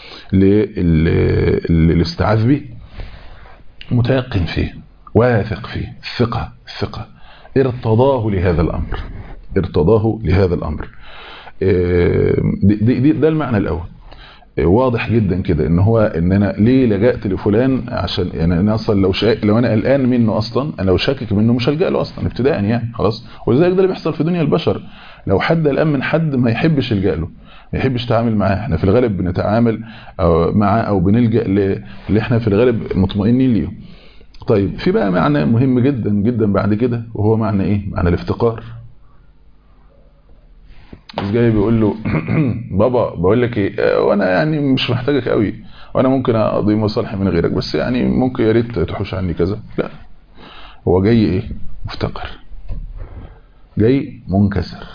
للاستعاذ به متيقن فيه واثق فيه ثقة ثقة ارتضاه لهذا الأمر ارتضاه لهذا الأمر دي دي ده المعنى الأول واضح جدا كده ان هو ان انا ليه لجأت لفلان عشان يعني انا اصلا لو شا... لو انا قلقان منه اصلا انا لو شاكك منه مش هلجأ له اصلا ابتداء يعني خلاص ولذلك ده اللي بيحصل في دنيا البشر لو حد قلقان من حد ما يحبش يلجأ له ما يحبش يتعامل معاه احنا في الغالب بنتعامل أو معاه او بنلجأ اللي احنا في الغالب مطمئنين ليه طيب في بقى معنى مهم جدا جدا بعد كده وهو معنى ايه معنى الافتقار مش جاي بيقول له بابا بقول لك ايه وانا يعني مش محتاجك قوي وانا ممكن اقضي مصالحي من غيرك بس يعني ممكن يا ريت تحوش عني كذا لا هو جاي ايه مفتقر جاي منكسر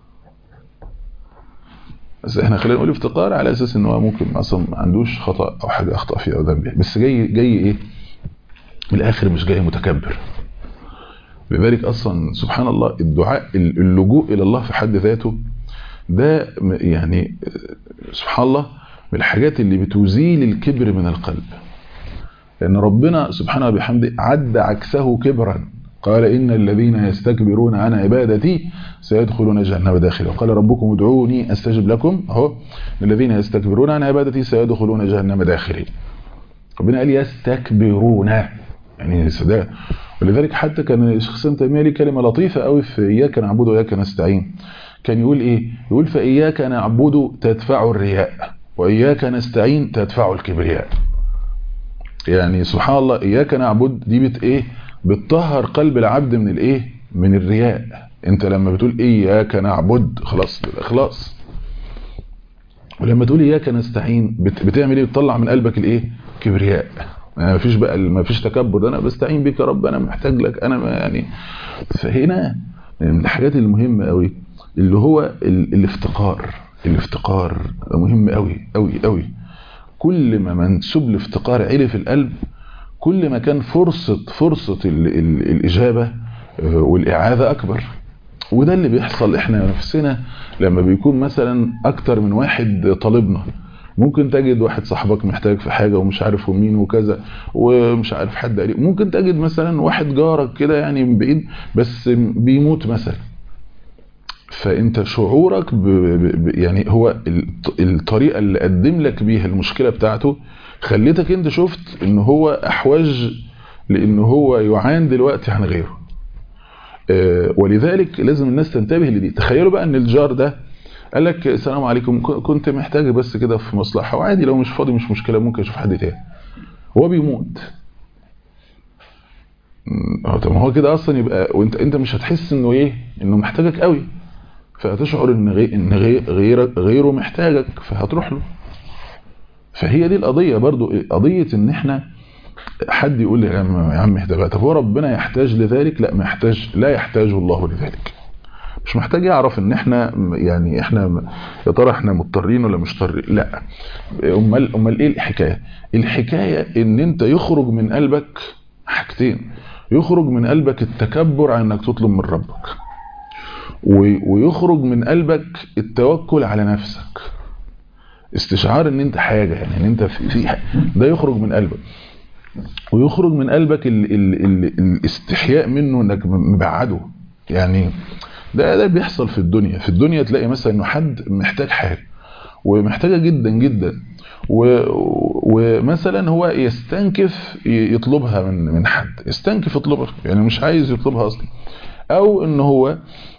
بس احنا خلينا نقول افتقار على اساس ان هو ممكن اصلا ما عندوش خطا او حاجه اخطا فيها او ذنب بس جاي جاي ايه من الاخر مش جاي متكبر لذلك اصلا سبحان الله الدعاء اللجوء الى الله في حد ذاته ده يعني سبحان الله من الحاجات اللي بتزيل الكبر من القلب لأن ربنا سبحانه وبحمده عد عكسه كبرا قال إن الذين يستكبرون عن عبادتي سيدخلون جهنم داخلا وقال ربكم ادعوني أستجب لكم أهو الذين يستكبرون عن عبادتي سيدخلون جهنم داخلين ربنا قال يستكبرون يعني ده ولذلك حتى كان الشيخ سام تيميه ليه كلمه لطيفه قوي في اياك نعبد واياك نستعين كان يقول ايه يقول فاياك نعبد تدفع الرياء واياك نستعين تدفع الكبرياء يعني سبحان الله اياك نعبد دي بت ايه بتطهر قلب العبد من الايه من الرياء انت لما بتقول اياك نعبد خلاص بالاخلاص ولما تقول اياك نستعين بتعمل ايه بتطلع من قلبك الايه كبرياء ما فيش بقى ما فيش تكبر انا بستعين بك يا رب انا محتاج لك انا ما يعني فهنا من الحاجات المهمه قوي اللي هو الافتقار الافتقار مهم قوي قوي قوي كل ما منسوب الافتقار عالي في القلب كل ما كان فرصة فرصة ال ال الإجابة والإعاذة أكبر وده اللي بيحصل إحنا نفسنا لما بيكون مثلا أكتر من واحد طالبنا ممكن تجد واحد صاحبك محتاج في حاجة ومش عارف مين وكذا ومش عارف حد قريب ممكن تجد مثلا واحد جارك كده يعني من بعيد بس بيموت مثلا فانت شعورك ب ب يعني هو الطريقة اللي قدم لك بيها المشكلة بتاعته خليتك انت شفت ان هو احوج لان هو يعان دلوقتي عن غيره ولذلك لازم الناس تنتبه لدي تخيلوا بقى ان الجار ده قال لك السلام عليكم كنت محتاج بس كده في مصلحه وعادي لو مش فاضي مش مشكله ممكن اشوف حد تاني هو بيموت طب ما هو كده اصلا يبقى وانت انت مش هتحس انه ايه انه محتاجك قوي فهتشعر ان غي ان غير غيرك غيره محتاجك فهتروح له فهي دي القضيه برضو قضيه ان احنا حد يقول لي يا عم اهدى بقى طب هو ربنا يحتاج لذلك لا ما يحتاج لا يحتاج الله لذلك مش محتاج يعرف ان احنا يعني احنا يا ترى احنا مضطرين ولا مش مضطرين لا امال امال ايه الحكايه الحكايه ان انت يخرج من قلبك حاجتين يخرج من قلبك التكبر عن انك تطلب من ربك ويخرج من قلبك التوكل على نفسك استشعار ان انت حاجه يعني ان انت في, في ده يخرج من قلبك ويخرج من قلبك ال ال ال الاستحياء منه انك مبعده يعني ده ده بيحصل في الدنيا في الدنيا تلاقي مثلا انه حد محتاج حاجه ومحتاجه جدا جدا ومثلا هو يستنكف يطلبها من من حد يستنكف يطلبها يعني مش عايز يطلبها اصلا او ان هو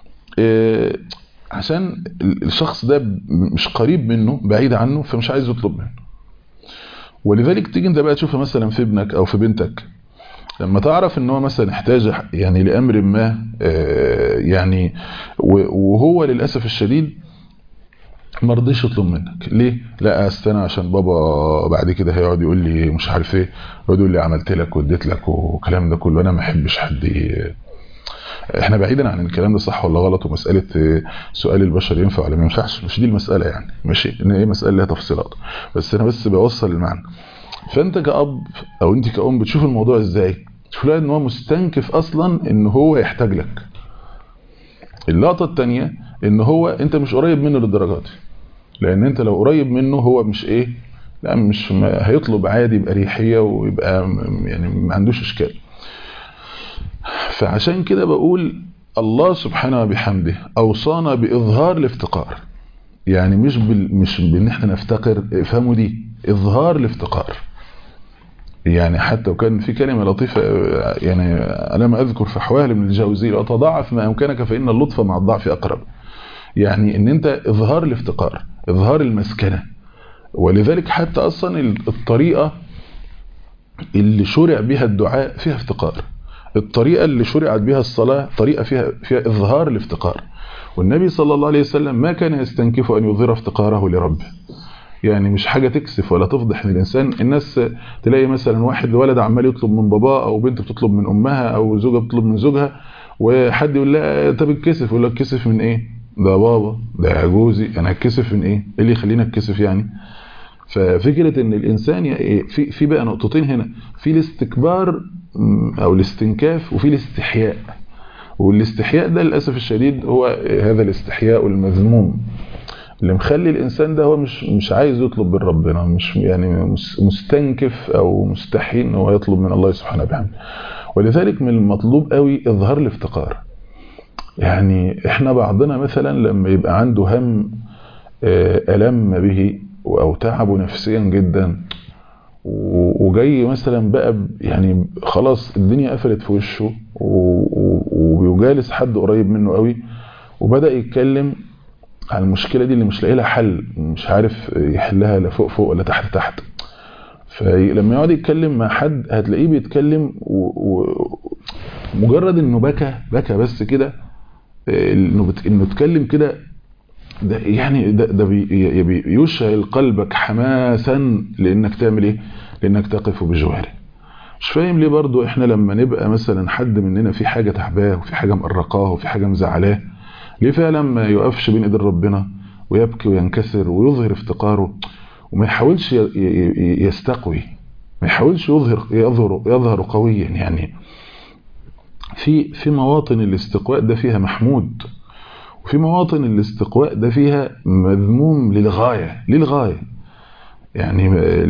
عشان الشخص ده مش قريب منه بعيد عنه فمش عايز يطلب منه ولذلك تيجي انت بقى تشوفها مثلا في ابنك او في بنتك لما تعرف ان هو مثلا احتاج يعني لامر ما يعني وهو للاسف الشديد ما رضيش يطلب منك ليه لا استنى عشان بابا بعد كده هيقعد يقول لي مش عارف ايه يقعد يقول لي عملت لك واديت لك والكلام ده كله انا ما احبش حد احنا بعيدا عن الكلام ده صح ولا غلط ومساله سؤال البشر ينفع ولا ما ينفعش مش دي المساله يعني ماشي ان هي مساله لها تفصيلات بس انا بس بوصل المعنى فانت كاب او انت كأم بتشوف الموضوع ازاي تشوف ان هو مستنكف اصلا ان هو يحتاج لك اللقطه الثانيه ان هو انت مش قريب منه للدرجات لان انت لو قريب منه هو مش ايه لا مش هيطلب عادي بأريحية ويبقى يعني ما عندوش اشكال فعشان كده بقول الله سبحانه وبحمده اوصانا باظهار الافتقار يعني مش بال مش بان احنا نفتقر افهموا دي اظهار الافتقار يعني حتى وكان في كلمة لطيفة يعني أنا ما أذكر في حوالي من الجوزي لا تضاعف ما أمكنك فإن اللطف مع الضعف أقرب يعني ان انت اظهار الافتقار اظهار المسكنة ولذلك حتى اصلا الطريقة اللي شرع بها الدعاء فيها افتقار الطريقة اللي شرعت بها الصلاة طريقة فيها, فيها اظهار الافتقار والنبي صلى الله عليه وسلم ما كان يستنكف ان يظهر افتقاره لربه يعني مش حاجة تكسف ولا تفضح من الإنسان الناس تلاقي مثلا واحد ولد عمال يطلب من باباه أو بنت بتطلب من أمها أو زوجة بتطلب من زوجها وحد يقول لا طب اتكسف يقول لك كسف من إيه ده بابا ده جوزي انا اتكسف من ايه ايه اللي يخليني اتكسف يعني ففكره ان الانسان في في بقى نقطتين هنا في الاستكبار او الاستنكاف وفي الاستحياء والاستحياء ده للاسف الشديد هو هذا الاستحياء المذموم اللي مخلي الانسان ده هو مش مش عايز يطلب من ربنا مش يعني مستنكف او مستحي ان هو يطلب من الله سبحانه وتعالى ولذلك من المطلوب قوي اظهار الافتقار يعني احنا بعضنا مثلا لما يبقى عنده هم ألم به أو تعبه نفسيا جدا وجاي مثلا بقى يعني خلاص الدنيا قفلت في وشه وبيجالس حد قريب منه قوي وبدأ يتكلم عن المشكلة دي اللي مش لاقي لها حل مش عارف يحلها لا فوق فوق ولا تحت تحت فلما يقعد يتكلم مع حد هتلاقيه بيتكلم ومجرد انه بكى بكى بس كده انه بت... انه اتكلم كده ده يعني ده, ده بي... بيشعل قلبك حماسا لانك تعمل ايه لانك تقف بجواره مش فاهم ليه برضو احنا لما نبقى مثلا حد مننا في حاجة تعباه وفي حاجة مقرقاه وفي حاجة مزعلاه ليه فعلا ما يقفش بين ايدين ربنا ويبكي وينكسر ويظهر افتقاره وما يحاولش يستقوي ما يحاولش يظهر يظهر يظهر قويا يعني في في مواطن الاستقواء ده فيها محمود وفي مواطن الاستقواء ده فيها مذموم للغاية للغاية يعني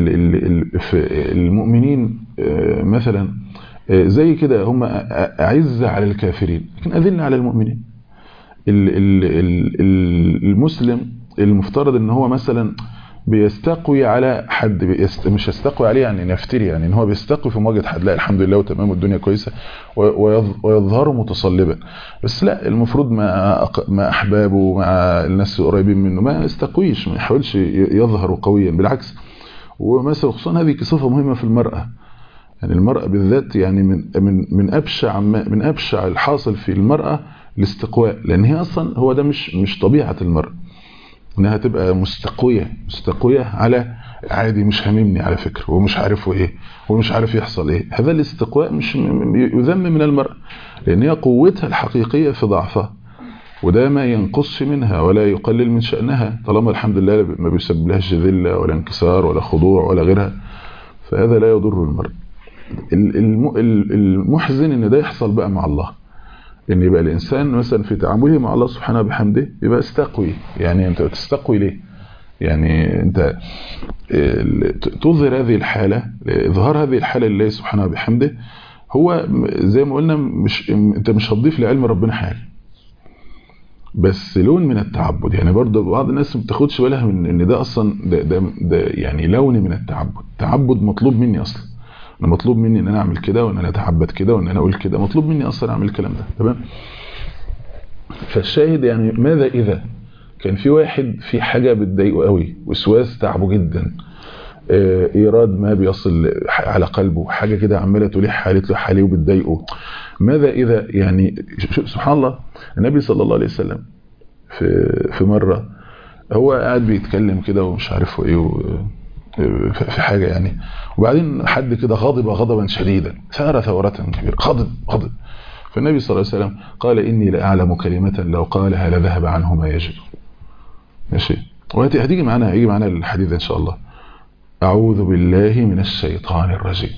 المؤمنين مثلا زي كده هم أعز على الكافرين لكن أذل على المؤمنين المسلم المفترض ان هو مثلا بيستقوي على حد بيست... مش يستقوي عليه يعني نفتري يعني ان هو بيستقوي في مواجهه حد لا الحمد لله وتمام والدنيا كويسه ويظ... ويظهر متصلبا بس لا المفروض مع مع احبابه مع الناس القريبين منه ما يستقويش ما يحاولش يظهر قويا بالعكس ومثلا خصوصا هذه صفه مهمه في المراه يعني المراه بالذات يعني من من من ابشع من ابشع الحاصل في المراه الاستقواء لان هي اصلا هو ده مش مش طبيعه المراه انها تبقى مستقوية مستقوية على عادي مش هاممني على فكرة ومش عارف ايه ومش عارف يحصل ايه هذا الاستقواء مش يذم من المرأة لان هي قوتها الحقيقية في ضعفها وده ما ينقص منها ولا يقلل من شأنها طالما الحمد لله ما بيسبب لهاش ذلة ولا انكسار ولا خضوع ولا غيرها فهذا لا يضر المرء المحزن ان ده يحصل بقى مع الله ان يبقى الانسان مثلا في تعامله مع الله سبحانه وبحمده يبقى استقوي يعني انت تستقوي ليه يعني انت تظهر هذه الحالة اظهار هذه الحالة لله سبحانه وبحمده هو زي ما قلنا مش انت مش هتضيف لعلم ربنا حاجه بس لون من التعبد يعني برضه بعض الناس ما بتاخدش بالها من ان ده اصلا ده, ده, ده يعني لون من التعبد التعبد مطلوب مني اصلا انا مطلوب مني ان انا اعمل كده وان انا اتعبد كده وان انا اقول كده مطلوب مني اصلا اعمل الكلام ده تمام فالشاهد يعني ماذا اذا كان في واحد في حاجة بتضايقه قوي وسواس تعبه جدا ايراد ما بيصل على قلبه حاجة كده عمالة تلح عليه تلح عليه وبتضايقه ماذا اذا يعني سبحان الله النبي صلى الله عليه وسلم في في مرة هو قاعد بيتكلم كده ومش عارف ايه في حاجة يعني وبعدين حد كده غضب غضبا شديدا ثار ثورة كبيرة غضب غضب فالنبي صلى الله عليه وسلم قال إني لأعلم كلمة لو قالها لذهب عنه ما يجد ماشي وهتيجي معانا هيجي معانا الحديث إن شاء الله أعوذ بالله من الشيطان الرجيم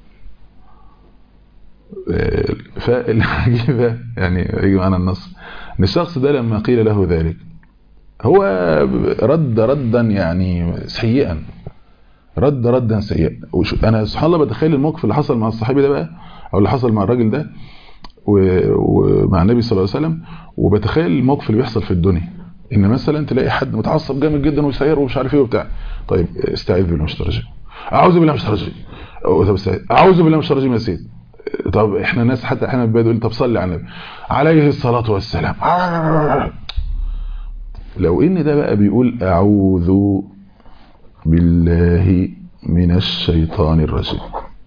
فالعجيبة يعني يجي معانا النص ان الشخص ده لما قيل له ذلك هو رد ردا يعني سيئا رد ردا سيئا انا سبحان الله بتخيل الموقف اللي حصل مع الصحابي ده بقى او اللي حصل مع الراجل ده ومع النبي صلى الله عليه وسلم وبتخيل الموقف اللي بيحصل في الدنيا ان مثلا تلاقي حد متعصب جامد جدا ويسير ومش عارف ايه وبتاع طيب استعيذ بالله من الشيطان الرجيم اعوذ بالله من الشيطان الرجيم اعوذ بالله من الشيطان الرجيم يا سيدي طب احنا ناس حتى احيانا بيقول طب صلي على النبي عليه الصلاه والسلام لو ان ده بقى بيقول اعوذ بالله من الشيطان الرجيم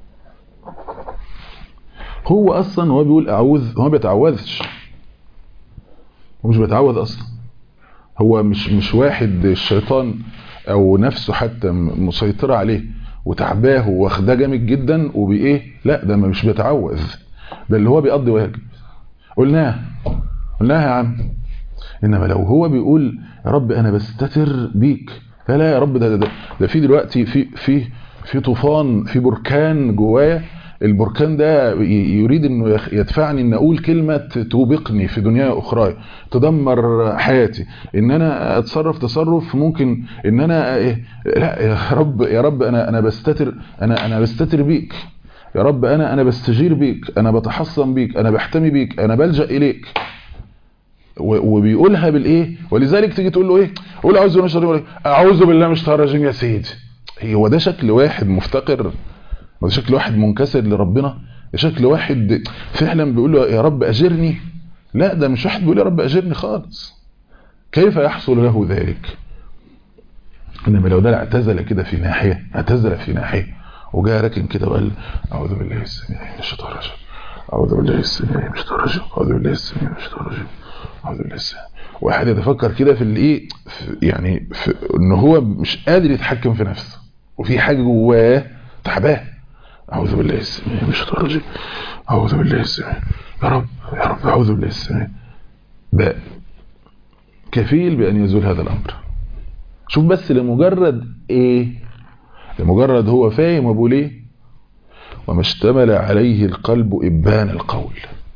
هو اصلا هو بيقول اعوذ هو ما بيتعوذش هو مش بيتعوذ اصلا هو مش مش واحد الشيطان او نفسه حتى مسيطره عليه وتعباه واخداه جامد جدا وبايه لا ده مش بيتعوذ ده اللي هو بيقضي واجب قلناها قلناها يا عم انما لو هو بيقول يا رب انا بستتر بيك لا لا يا رب ده ده, ده في دلوقتي في في في طوفان في بركان جوايا البركان ده يريد انه يدفعني ان اقول كلمة توبقني في دنيا اخرى تدمر حياتي ان انا اتصرف تصرف ممكن ان انا إيه لا يا رب يا رب انا انا بستتر انا انا بستتر بيك يا رب انا انا بستجير بيك انا بتحصن بيك انا بحتمي بيك انا بلجأ اليك وبيقولها بالايه ولذلك تيجي تقول له ايه قول اعوذ بالله من الشيطان اعوذ بالله من الشيطان الرجيم يا سيدي هو ده شكل واحد مفتقر وده شكل واحد منكسر لربنا ده شكل واحد فعلا بيقول له يا رب اجرني لا ده مش واحد بيقول يا رب اجرني خالص كيف يحصل له ذلك انما لو ده اعتزل كده في ناحيه اعتزل في ناحيه وجاء راكن كده وقال اعوذ بالله السميع من الشيطان الرجيم اعوذ بالله السميع من الشيطان الرجيم اعوذ بالله السميع من الشيطان الرجيم اعوذ بالله السميع واحد يتفكر كده في الايه يعني في ان هو مش قادر يتحكم في نفسه وفي حاجه جواه تعباه أعوذ بالله السميع من الشيطان الرجيم أعوذ بالله السميع يا رب يا رب أعوذ بالله السميع ده كفيل بأن يزول هذا الأمر شوف بس لمجرد إيه لمجرد هو فاهم أبو ليه وما اشتمل عليه القلب إبان القول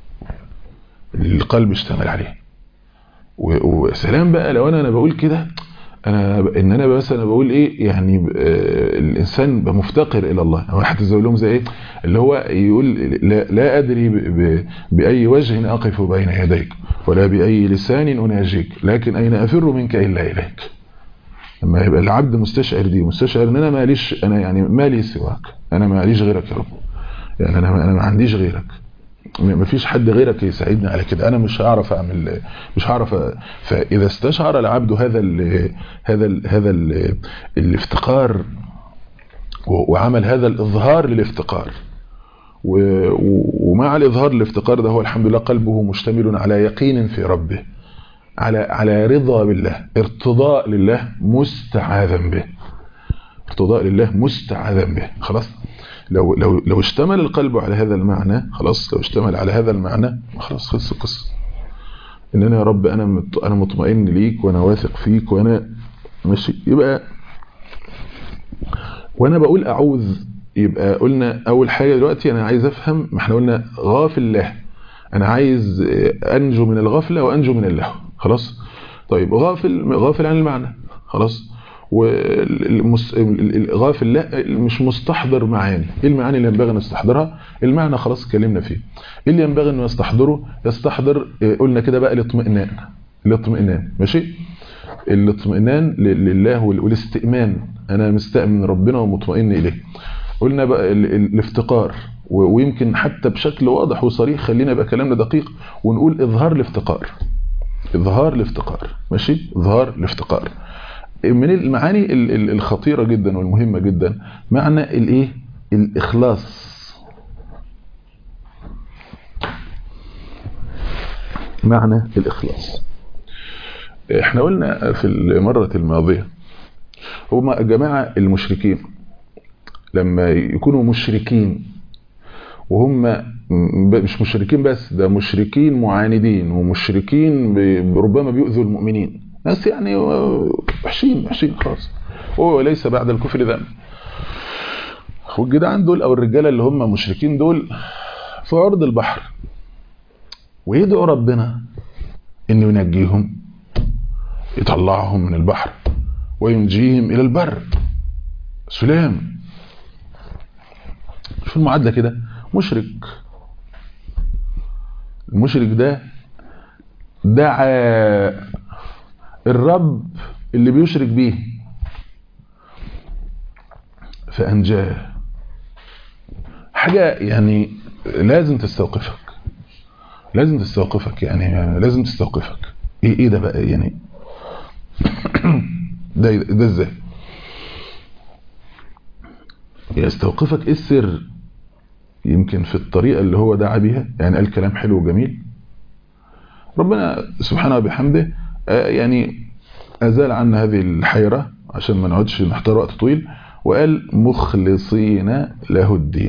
القلب اشتمل عليه وسلام بقى لو أنا, أنا بقول كده انا ان انا مثلا بقول ايه يعني آه الانسان مفتقر الى الله او حتى زي لهم زي ايه اللي هو يقول لا, لا ادري ب ب باي وجه اقف بين يديك ولا باي لسان اناجيك لكن اين افر منك الا اليك لما يبقى العبد مستشعر دي مستشعر ان انا ماليش انا يعني مالي سواك انا ماليش غيرك يا رب يعني انا انا ما عنديش غيرك ما فيش حد غيرك يساعدني على كده انا مش هعرف اعمل مش هعرف أ... فاذا استشعر العبد هذا ال هذا ال هذا ال الافتقار وعمل هذا الاظهار للافتقار و... ومع الاظهار للافتقار ده هو الحمد لله قلبه مشتمل على يقين في ربه على على رضا بالله ارتضاء لله مستعاذا به ارتضاء لله مستعاذا به خلاص لو لو لو اشتمل القلب على هذا المعنى خلاص لو اشتمل على هذا المعنى خلاص خلص القصه ان انا يا رب انا انا مطمئن ليك وانا واثق فيك وانا ماشي يبقى وانا بقول اعوذ يبقى قلنا اول حاجه دلوقتي انا عايز افهم ما احنا قلنا غافل له انا عايز انجو من الغفله وانجو من اللهو خلاص طيب غافل غافل عن المعنى خلاص والغافل لا مش مستحضر معاني ايه المعاني اللي ينبغي ان نستحضرها المعنى خلاص اتكلمنا فيه ايه اللي ينبغي انه يستحضره يستحضر قلنا كده بقى الاطمئنان الاطمئنان ماشي الاطمئنان لله والاستئمان انا مستأمن ربنا ومطمئن اليه قلنا بقى الافتقار ويمكن حتى بشكل واضح وصريح خلينا يبقى كلامنا دقيق ونقول اظهار الافتقار اظهار الافتقار ماشي اظهار الافتقار من المعاني الخطيرة جدا والمهمة جدا معنى الايه الاخلاص معنى الاخلاص احنا قلنا في المرة الماضية هما جماعة المشركين لما يكونوا مشركين وهم مش مشركين بس ده مشركين معاندين ومشركين ربما بيؤذوا المؤمنين ناس يعني وحشين وحشين خلاص هو ليس بعد الكفر ذنب والجدعان دول او الرجاله اللي هم مشركين دول في عرض البحر ويدعوا ربنا انه ينجيهم يطلعهم من البحر وينجيهم الى البر سلام شوف المعادله كده مشرك المشرك ده دعا الرب اللي بيشرك بيه فأنجاه حاجة يعني لازم تستوقفك لازم تستوقفك يعني لازم تستوقفك ايه ايه ده بقى يعني ده ده ازاي يستوقفك ايه السر يمكن في الطريقة اللي هو دعا بيها يعني قال كلام حلو وجميل ربنا سبحانه وبحمده يعني أزال عنا هذه الحيرة عشان ما نقعدش نحتار وقت طويل وقال مخلصين له الدين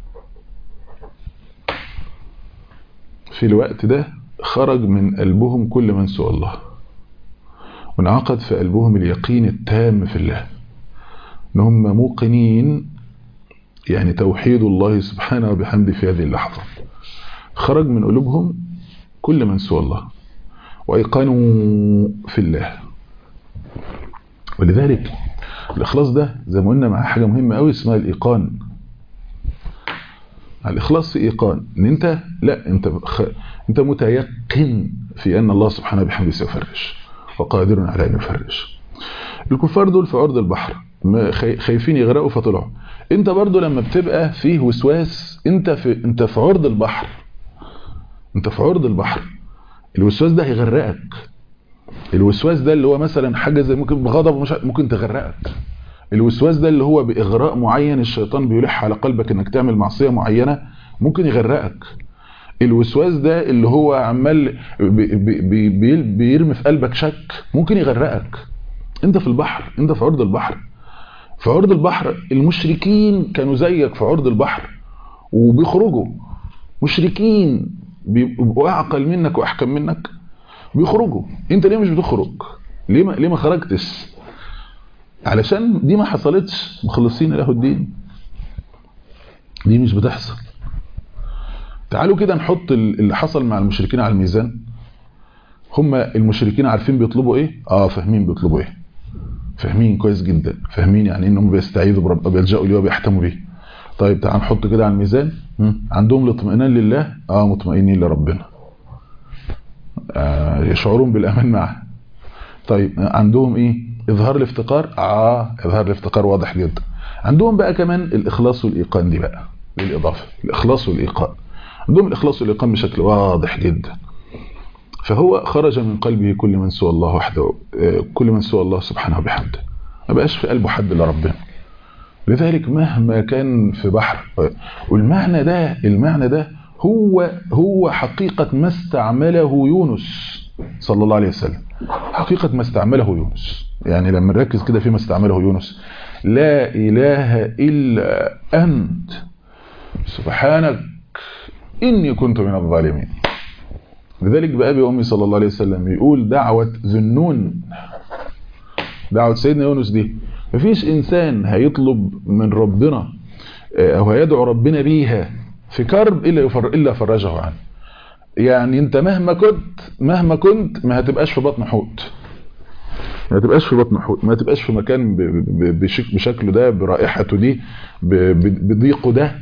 في الوقت ده خرج من قلبهم كل من سوى الله وانعقد في قلبهم اليقين التام في الله ان هم موقنين يعني توحيد الله سبحانه وبحمده في هذه اللحظة خرج من قلوبهم كل من سوى الله وأيقنوا في الله ولذلك الإخلاص ده زي ما قلنا مع حاجة مهمة قوي اسمها الإيقان الإخلاص في إيقان إن أنت لا أنت خ... أنت متيقن في أن الله سبحانه وبحمده سيفرج وقادر على أن يفرج الكفار دول في عرض البحر خايفين يغرقوا فطلعوا انت برضو لما بتبقى فيه وسواس انت في انت في عرض البحر انت في عرض البحر الوسواس ده هيغرقك الوسواس ده اللي هو مثلا حاجه زي ممكن بغضب مش ممكن تغرقك الوسواس ده اللي هو باغراء معين الشيطان بيلح على قلبك انك تعمل معصيه معينه ممكن يغرقك الوسواس ده اللي هو عمال بي بي بي بيرمي في قلبك شك ممكن يغرقك انت في البحر انت في عرض البحر في عرض البحر المشركين كانوا زيك في عرض البحر وبيخرجوا مشركين بيبقوا اعقل منك واحكم منك بيخرجوا انت ليه مش بتخرج ليه ما ليه ما خرجتش علشان دي ما حصلتش مخلصين له الدين دي مش بتحصل تعالوا كده نحط اللي حصل مع المشركين على الميزان هم المشركين عارفين بيطلبوا ايه اه فاهمين بيطلبوا ايه فاهمين كويس جدا فاهمين يعني انهم بيستعيذوا برب بيلجأوا ليه وبيحتموا بيه طيب تعال نحط كده على الميزان عندهم الاطمئنان لله اه مطمئنين لربنا آه يشعرون بالامان معه طيب عندهم ايه اظهار الافتقار اه اظهار الافتقار واضح جدا عندهم بقى كمان الاخلاص والايقان دي بقى بالاضافه الاخلاص والايقان عندهم الاخلاص والايقان بشكل واضح جدا فهو خرج من قلبه كل من سوى الله وحده كل من سوى الله سبحانه وبحمده ما بقاش في قلبه حد الا ربنا لذلك مهما كان في بحر والمعنى ده المعنى ده هو هو حقيقة ما استعمله يونس صلى الله عليه وسلم حقيقة ما استعمله يونس يعني لما نركز كده فيما استعمله يونس لا إله إلا أنت سبحانك إني كنت من الظالمين لذلك بأبي وأمي صلى الله عليه وسلم يقول دعوة ذنون دعوة سيدنا يونس دي مفيش إنسان هيطلب من ربنا أو هيدعو ربنا بيها في كرب إلا, يفر إلا فرجه عنه يعني أنت مهما كنت مهما كنت ما هتبقاش في بطن حوت ما تبقاش في بطن حوت ما تبقاش في مكان بشكله ده برائحته دي بضيقه ده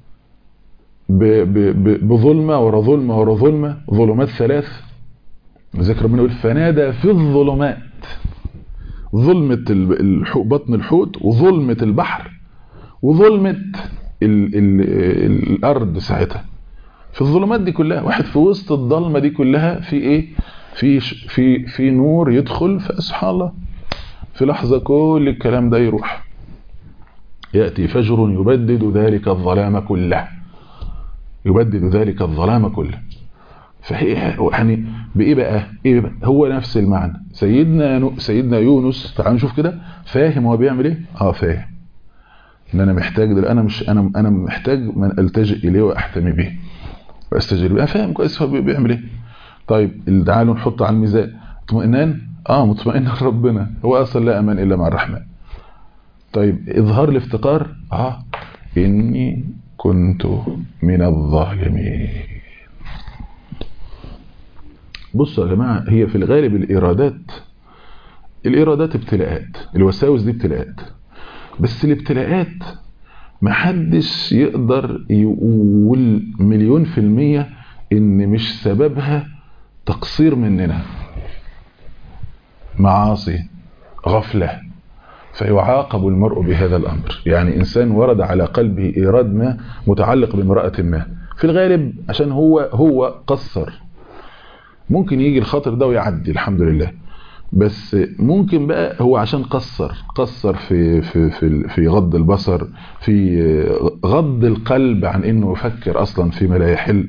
بظلمة ورا ظلمة ورا ظلمة ظلمات ثلاث ذكر ربنا يقول فنادى في الظلمات ظلمة بطن الحوت وظلمة البحر وظلمة ال ال الأرض ساعتها في الظلمات دي كلها واحد في وسط الضلمة دي كلها في ايه في في في نور يدخل فسبحان الله في لحظة كل الكلام ده يروح يأتي فجر يبدد ذلك الظلام كله يبدد ذلك الظلام كله فهي يعني بايه بقى ايه بقى هو نفس المعنى سيدنا سيدنا يونس تعالوا نشوف كده فاهم هو بيعمل ايه اه فاهم ان انا محتاج ده انا مش انا انا محتاج من التجئ اليه واحتمي به واستجير به فاهم كويس هو بيعمل ايه طيب تعالوا نحط على الميزان اطمئنان اه مطمئن ربنا هو اصلا لا امان الا مع الرحمن طيب اظهار الافتقار اه اني كنت من الظالمين بصوا يا جماعة هي في الغالب الإيرادات الإيرادات ابتلاءات الوساوس دي ابتلاءات بس الابتلاءات محدش يقدر يقول مليون في المية ان مش سببها تقصير مننا معاصي غفلة فيعاقب المرء بهذا الأمر يعني إنسان ورد على قلبه إيراد ما متعلق بامرأة ما في الغالب عشان هو هو قصر ممكن يجي الخاطر ده ويعدي الحمد لله بس ممكن بقى هو عشان قصر قصر في في في في غض البصر في غض القلب عن انه يفكر اصلا فيما لا يحل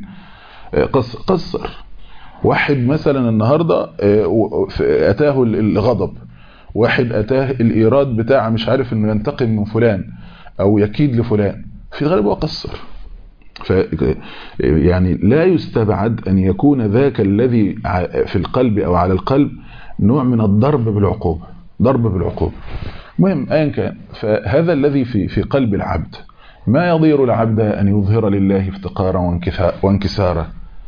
قصر واحد مثلا النهارده اتاه الغضب واحد اتاه الايراد بتاع مش عارف انه ينتقم من فلان او يكيد لفلان في الغالب هو قصر ف يعني لا يستبعد ان يكون ذاك الذي في القلب او على القلب نوع من الضرب بالعقوبه ضرب بالعقوبه المهم ايا كان فهذا الذي في في قلب العبد ما يضير العبد ان يظهر لله افتقارا وانكسارا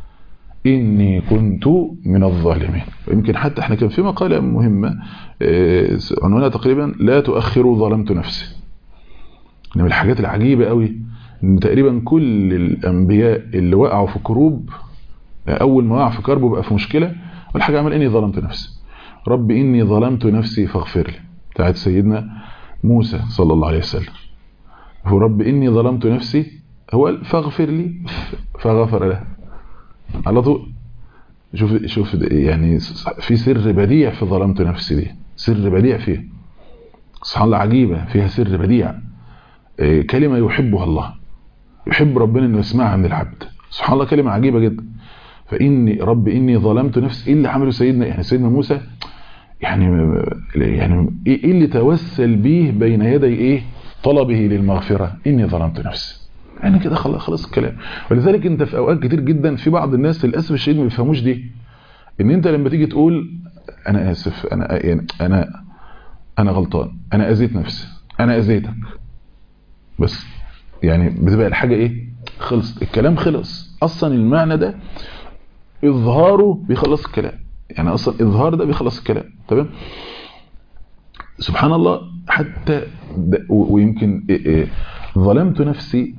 إني كنت من الظالمين ويمكن حتى احنا كان في مقالة مهمة عنوانها تقريبا لا تؤخروا ظلمت نفسي من الحاجات العجيبة قوي ان تقريبا كل الأنبياء اللي وقعوا في كروب أول ما وقع في كرب وبقى في مشكلة والحاجة عمل إني ظلمت نفسي رب إني ظلمت نفسي فاغفر لي بتاعت سيدنا موسى صلى الله عليه وسلم هو رب إني ظلمت نفسي هو فاغفر لي فغفر له على طول شوف شوف يعني في سر بديع في ظلمت نفسي دي سر بديع فيها سبحان الله عجيبة فيها سر بديع كلمة يحبها الله يحب ربنا انه يسمعها من العبد سبحان الله كلمة عجيبة جدا فإني رب إني ظلمت نفسي إيه اللي عمله سيدنا يعني سيدنا موسى يعني يعني إيه اللي توسل به بين يدي إيه طلبه للمغفرة إني ظلمت نفسي يعني كده خلاص خلاص الكلام ولذلك انت في اوقات كتير جدا في بعض الناس للاسف الشديد ما بيفهموش دي ان انت لما تيجي تقول انا اسف انا يعني انا انا غلطان انا اذيت نفسي انا اذيتك بس يعني بتبقى الحاجه ايه خلص الكلام خلص اصلا المعنى ده اظهاره بيخلص الكلام يعني اصلا اظهار ده بيخلص الكلام تمام سبحان الله حتى ويمكن إيه إيه ظلمت نفسي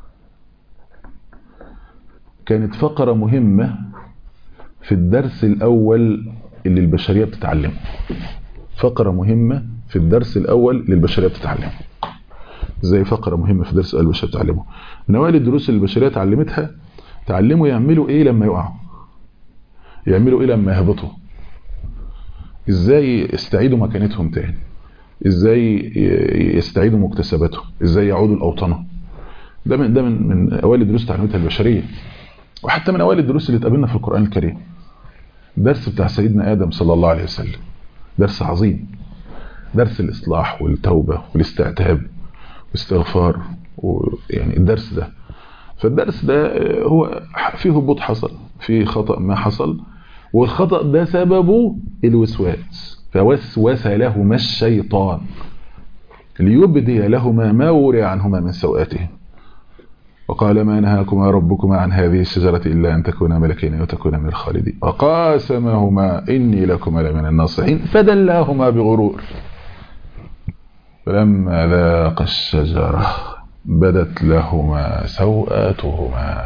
كانت فقرة مهمة في الدرس الأول اللي البشرية بتتعلمه فقرة مهمة في الدرس الأول للبشرية بتتعلمه زي فقرة مهمة في الدرس الأول البشرية بتتعلمه من أوائل الدروس اللي البشرية اتعلمتها تعلموا يعملوا إيه لما يقعوا يعملوا إيه لما يهبطوا إزاي يستعيدوا مكانتهم تاني إزاي يستعيدوا مكتسباتهم إزاي يعودوا لأوطانهم ده من ده من من اوائل الدروس تعلمتها البشريه وحتى من اوائل الدروس اللي اتقابلنا في القران الكريم درس بتاع سيدنا ادم صلى الله عليه وسلم درس عظيم درس الاصلاح والتوبه والاستعتاب والاستغفار ويعني الدرس ده فالدرس ده هو فيه هبوط حصل فيه خطا ما حصل والخطا ده سببه الوسواس فوسوس لهما الشيطان ليبدي لهما ما وري عنهما من سوآتهم وقال ما نهاكما ربكما عن هذه الشجرة إلا أن تكونا ملكين وتكونا من الخالدين وقاسمهما إني لكما لمن الناصحين فدلاهما بغرور فلما ذاق الشجرة بدت لهما سوآتهما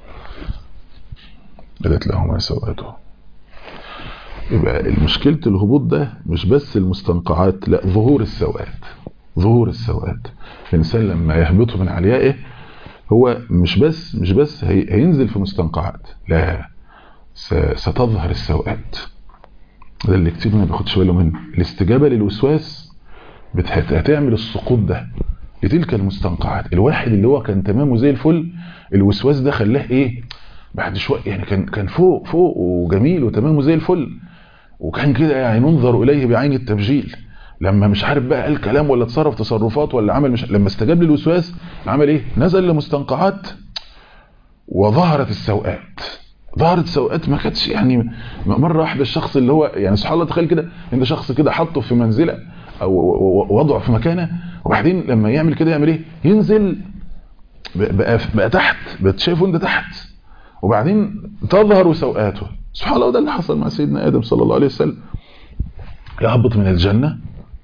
بدت لهما سوآتهما يبقى المشكلة الهبوط ده مش بس المستنقعات لا ظهور السوآت ظهور السوآت الإنسان لما يهبط من عليائه هو مش بس مش بس هينزل في مستنقعات لا ستظهر السوءات ده اللي كتير ما بياخدش باله منه الاستجابه للوسواس هتعمل السقوط ده لتلك المستنقعات الواحد اللي هو كان تمامه زي الفل الوسواس ده خلاه ايه بعد شويه يعني كان كان فوق فوق وجميل وتمامه زي الفل وكان كده يعني ننظر اليه بعين التبجيل لما مش عارف بقى قال كلام ولا تصرف تصرفات ولا عمل مش لما استجاب للوسواس عمل ايه نزل لمستنقعات وظهرت السوءات ظهرت السوءات ما كانتش يعني مره واحده الشخص اللي هو يعني سبحان الله تخيل كده انت شخص كده حطه في منزله او وضعه في مكانه وبعدين لما يعمل كده يعمل ايه ينزل بقى, بقى تحت بقى شايفه انت تحت وبعدين تظهر سوءاته سبحان الله ده اللي حصل مع سيدنا ادم صلى الله عليه وسلم يهبط من الجنه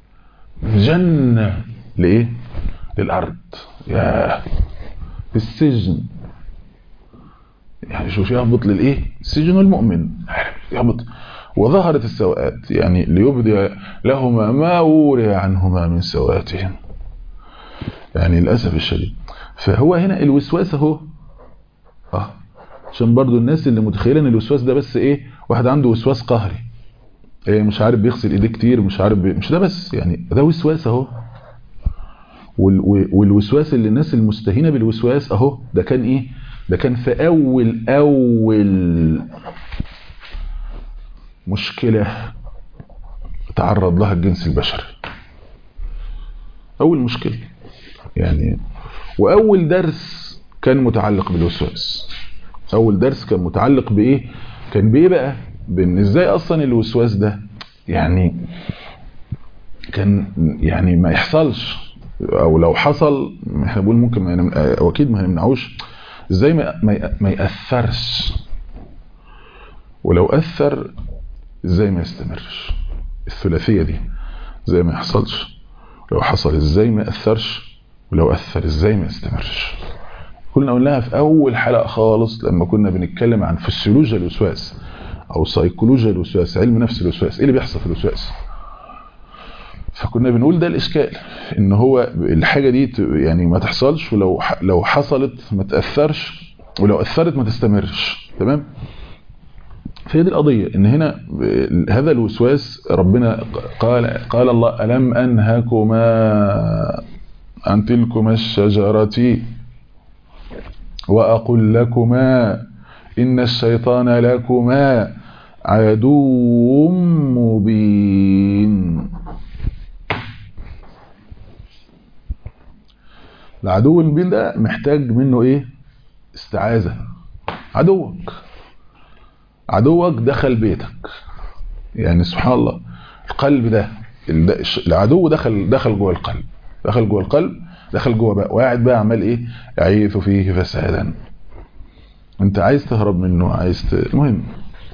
جنة لإيه للأرض يا في السجن يعني شوف يهبط للإيه سجن المؤمن يهبط وظهرت السوءات يعني ليبدي لهما ما وري عنهما من سوءاتهم يعني للأسف الشديد فهو هنا الوسواس اهو اه عشان برضو الناس اللي متخيله ان الوسواس ده بس ايه واحد عنده وسواس قهري إيه مش عارف بيغسل ايديه كتير مش عارف بي... مش ده بس يعني ده وسواس اهو وال... والوسواس اللي الناس المستهينه بالوسواس اهو ده كان ايه ده كان في اول اول مشكله تعرض لها الجنس البشري اول مشكله يعني واول درس كان متعلق بالوسواس اول درس كان متعلق بايه كان بايه بقى بان ازاي اصلا الوسواس ده يعني كان يعني ما يحصلش او لو حصل احنا بنقول ممكن ما ينم... او اكيد ما هنمنعوش ازاي ما ما, ما ياثرش ولو اثر ازاي ما يستمرش الثلاثيه دي ازاي ما يحصلش لو حصل ازاي ما ياثرش ولو اثر ازاي ما يستمرش كنا قلناها في اول حلقه خالص لما كنا بنتكلم عن فسيولوجيا الوسواس او سيكولوجيا الوسواس علم نفس الوسواس ايه اللي بيحصل في الوسواس فكنا بنقول ده الاشكال ان هو الحاجه دي يعني ما تحصلش ولو لو حصلت ما تاثرش ولو اثرت ما تستمرش تمام فهي دي القضيه ان هنا هذا الوسواس ربنا قال قال الله الم انهكما عن تلكما الشجره واقل لكما ان الشيطان لكما عدو مبين العدو المبين ده محتاج منه ايه استعاذة عدوك عدوك دخل بيتك يعني سبحان الله القلب ده العدو دخل دخل جوه القلب دخل جوه القلب دخل جوه بقى وقاعد بقى عمال ايه يعيث فيه فسادا انت عايز تهرب منه عايز ت... المهم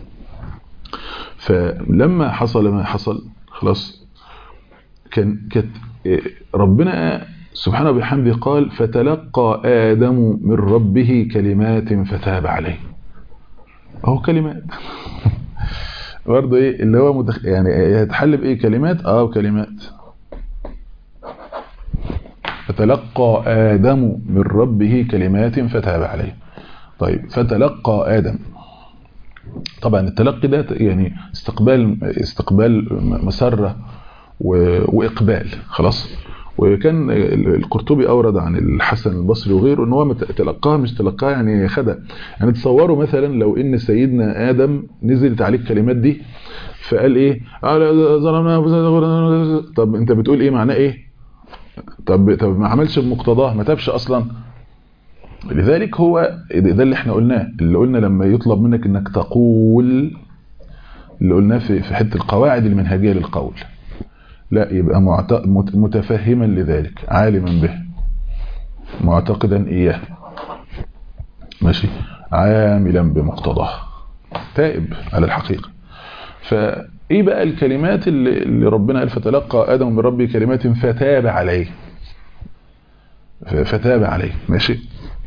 فلما حصل ما حصل خلاص كان كانت ربنا سبحانه وبحمده قال فتلقى آدم من ربه كلمات فتاب عليه اهو كلمات برضه ايه اللي هو متخ... يعني هتحل بايه كلمات اه كلمات فتلقى ادم من ربه كلمات فتاب عليه طيب فتلقى ادم طبعا التلقي ده يعني استقبال استقبال مسره واقبال خلاص وكان القرطبي اورد عن الحسن البصري وغيره ان هو تلقاها مش تلقاها يعني خدها يعني تصوروا مثلا لو ان سيدنا ادم نزلت عليه الكلمات دي فقال ايه ظلمنا طب انت بتقول ايه معناه ايه طب طب ما عملش بمقتضاه ما تابش اصلا لذلك هو ده اللي احنا قلناه اللي قلنا لما يطلب منك انك تقول اللي قلناه في في حته القواعد المنهجيه للقول لا يبقى متفهما لذلك عالما به معتقدا إياه ماشي عاملا بمقتضاه تائب على الحقيقة فإيه بقى الكلمات اللي, اللي ربنا قال فتلقى آدم من ربه كلمات فتاب عليه فتاب عليه ماشي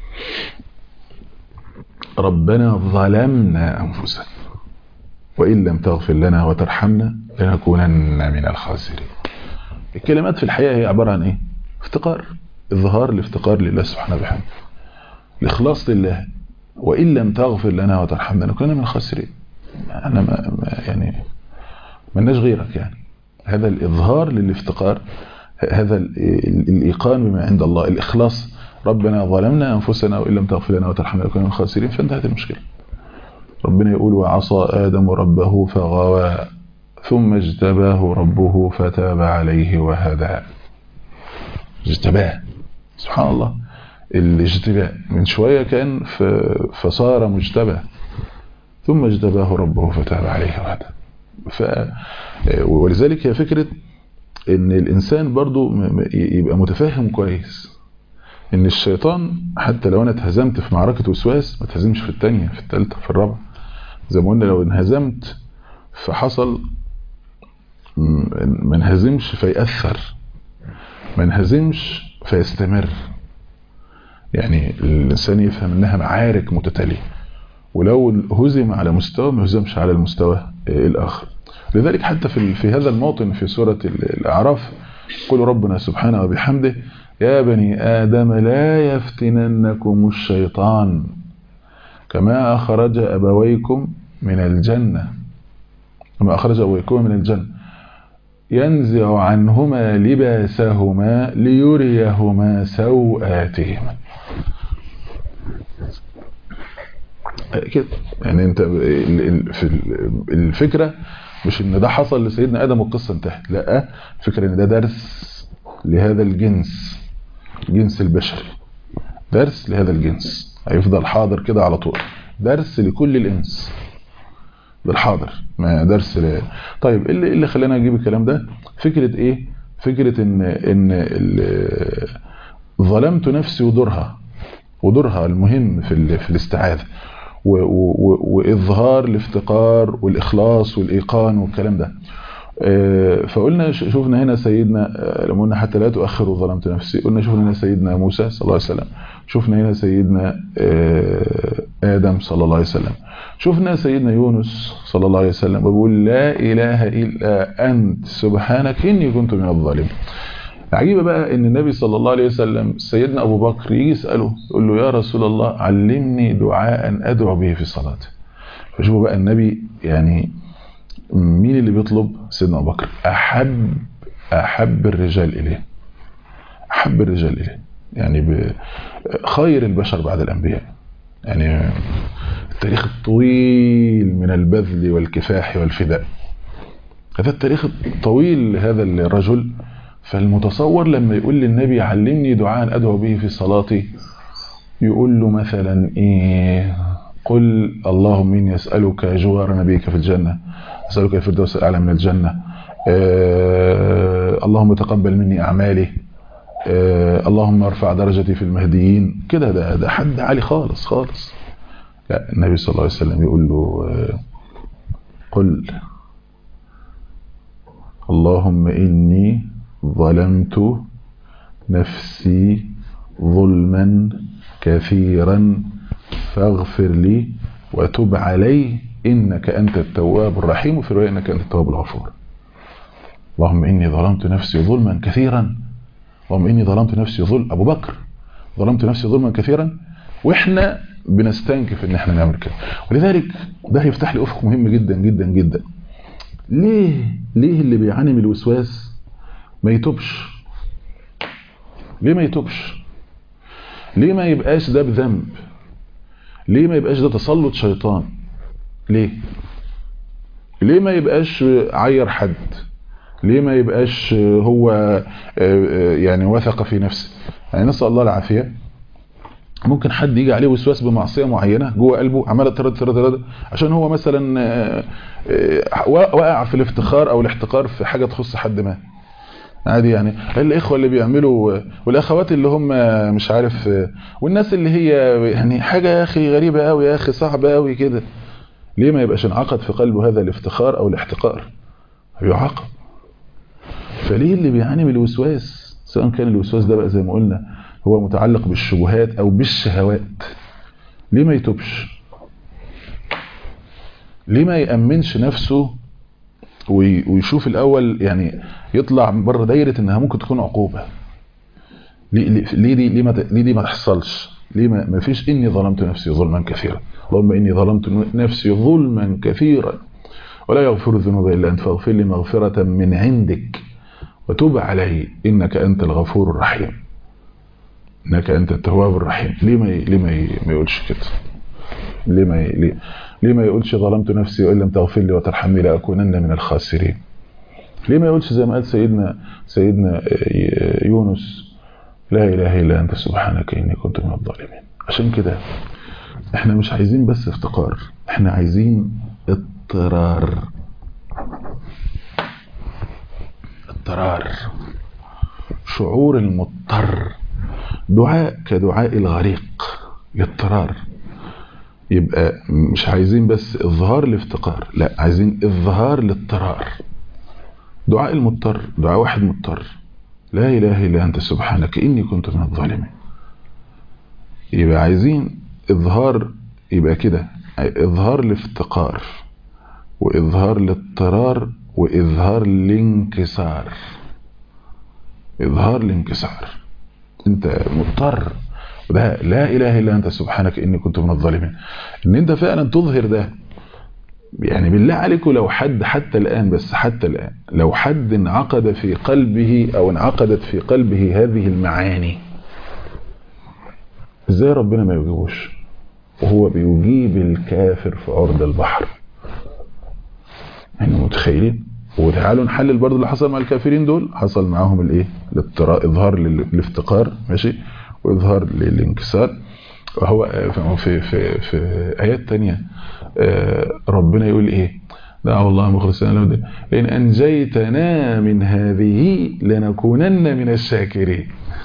ربنا ظلمنا أنفسنا وإن لم تغفر لنا وترحمنا لنكونن من الخاسرين الكلمات في الحقيقة هي عبارة عن ايه افتقار اظهار الافتقار لله سبحانه وبحمده الاخلاص لله وإن لم تغفر لنا وترحمنا لنكونن من الخاسرين انا ما يعني ملناش غيرك يعني هذا الإظهار للافتقار هذا الإيقان بما عند الله الإخلاص ربنا ظلمنا أنفسنا وإن لم تغفر لنا وترحمنا لنكونن من الخاسرين فانتهت المشكلة ربنا يقول وعصى آدم ربه فغوى ثم اجتباه ربه فتاب عليه وهدى اجتباه سبحان الله الاجتباء من شوية كان فصار مجتبى ثم اجتباه ربه فتاب عليه وهدى ف ولذلك هي فكرة ان الانسان برضو يبقى متفهم كويس ان الشيطان حتى لو انا اتهزمت في معركة وسواس ما اتهزمش في الثانية في الثالثة في الرابعة زي ما قلنا لو انهزمت فحصل ما انهزمش فيأثر ما انهزمش فيستمر يعني الإنسان يفهم أنها معارك متتالية ولو هزم على مستوى ما هزمش على المستوى الآخر لذلك حتى في في هذا الموطن في سورة الأعراف يقول ربنا سبحانه وبحمده يا بني آدم لا يفتننكم الشيطان كما أخرج أبويكم من الجنة كما أخرج أبويكم من الجنة ينزع عنهما لباسهما ليريهما سوآتهما كده يعني انت في الفكرة مش ان ده حصل لسيدنا آدم والقصة انتهت لا الفكرة ان ده درس لهذا الجنس الجنس البشري درس لهذا الجنس هيفضل حاضر كده على طول درس لكل الانس ده الحاضر ما درس ل... طيب ايه اللي, اللي خلانا اجيب الكلام ده فكرة ايه فكرة ان ان ظلمت نفسي ودورها ودورها المهم في ال... في الاستعاذة و... و... واظهار الافتقار والاخلاص والايقان والكلام ده فقلنا شفنا هنا سيدنا لما قلنا حتى لا تؤخروا ظلمت نفسي قلنا شفنا هنا سيدنا موسى صلى الله عليه وسلم شفنا هنا سيدنا آدم صلى الله عليه وسلم شفنا سيدنا يونس صلى الله عليه وسلم وبيقول لا إله إلا أنت سبحانك إني كنت من الظالمين عجيبة بقى ان النبي صلى الله عليه وسلم سيدنا أبو بكر يجي يسأله يقول له يا رسول الله علمني دعاء أدعو به في صلاتي فشوفوا بقى النبي يعني مين اللي بيطلب سيدنا أبو بكر أحب أحب الرجال إليه أحب الرجال إليه يعني خير البشر بعد الأنبياء يعني التاريخ الطويل من البذل والكفاح والفداء هذا التاريخ الطويل لهذا الرجل فالمتصور لما يقول للنبي علمني دعاء أدعو به في صلاتي يقول له مثلا إيه قل اللهم إني أسألك جوار نبيك في الجنة أسألك الفردوس الأعلى من الجنة آه اللهم تقبل مني أعمالي آه اللهم ارفع درجتي في المهديين كده ده, ده حد عالي خالص خالص لا النبي صلى الله عليه وسلم يقول له آه قل اللهم إني ظلمت نفسي ظلما كثيرا فاغفر لي وتب علي إنك أنت التواب الرحيم وفي رواية إنك أنت التواب الغفور اللهم إني ظلمت نفسي ظلما كثيرا اللهم إني ظلمت نفسي ظلم أبو بكر ظلمت نفسي ظلما كثيرا وإحنا بنستنكف إن إحنا نعمل كده ولذلك ده يفتح لي أفق مهم جدا جدا جدا ليه ليه اللي بيعاني من الوسواس ما يتوبش ليه ما يتوبش ليه ما يبقاش ده بذنب ليه ما يبقاش ده تسلط شيطان ليه ليه ما يبقاش عير حد ليه ما يبقاش هو يعني وثق في نفسه يعني نسأل الله العافية ممكن حد يجي عليه وسواس بمعصية معينة جوه قلبه عمال ترد ترد ترد عشان هو مثلا وقع في الافتخار او الاحتقار في حاجة تخص حد ما عادي يعني الاخوه اللي بيعملوا والاخوات اللي هم مش عارف والناس اللي هي يعني حاجه يا اخي غريبه قوي يا اخي صعبه قوي كده ليه ما يبقاش انعقد في قلبه هذا الافتخار او الاحتقار يعاقب فليه اللي بيعاني من الوسواس سواء كان الوسواس ده بقى زي ما قلنا هو متعلق بالشبهات او بالشهوات ليه ما يتوبش ليه ما يأمنش نفسه ويشوف الاول يعني يطلع بره دايره انها ممكن تكون عقوبه ليه ليه دي ليه ما ليه دي ما تحصلش ليه ما, ما فيش اني ظلمت نفسي ظلما كثيرا اللهم اني ظلمت نفسي ظلما كثيرا ولا يغفر الذنوب الا انت فاغفر لي مغفره من عندك وتوب علي انك انت الغفور الرحيم انك انت التواب الرحيم ليه ما ليه ما, ما يقولش كده ليه ما ليه ليه ما يقولش ظلمت نفسي وإن لم تغفر لي وترحمني لأكونن من الخاسرين ليه ما يقولش زي ما قال سيدنا سيدنا يونس لا إله إلا أنت سبحانك إني كنت من الظالمين عشان كده احنا مش عايزين بس افتقار احنا عايزين اضطرار اضطرار شعور المضطر دعاء كدعاء الغريق الاضطرار يبقى مش عايزين بس اظهار الافتقار لا عايزين اظهار الاضطرار دعاء المضطر دعاء واحد مضطر لا اله الا انت سبحانك اني كنت من الظالمين يبقى عايزين اظهار يبقى كده اظهار الافتقار واظهار الاضطرار واظهار الانكسار اظهار الانكسار انت مضطر وده لا اله الا انت سبحانك اني كنت من الظالمين ان انت فعلا تظهر ده يعني بالله عليكم لو حد حتى الان بس حتى الان لو حد انعقد في قلبه او انعقدت في قلبه هذه المعاني ازاي ربنا ما يجيبوش وهو بيجيب الكافر في عرض البحر احنا متخيلين وتعالوا نحلل برضه اللي حصل مع الكافرين دول حصل معاهم الايه الاضطرار اظهار للافتقار ماشي واظهار للانكسار وهو في في في ايات تانية ربنا يقول ايه دعوا الله مخلصين له الدين ان انجيتنا من هذه لنكونن من الشاكرين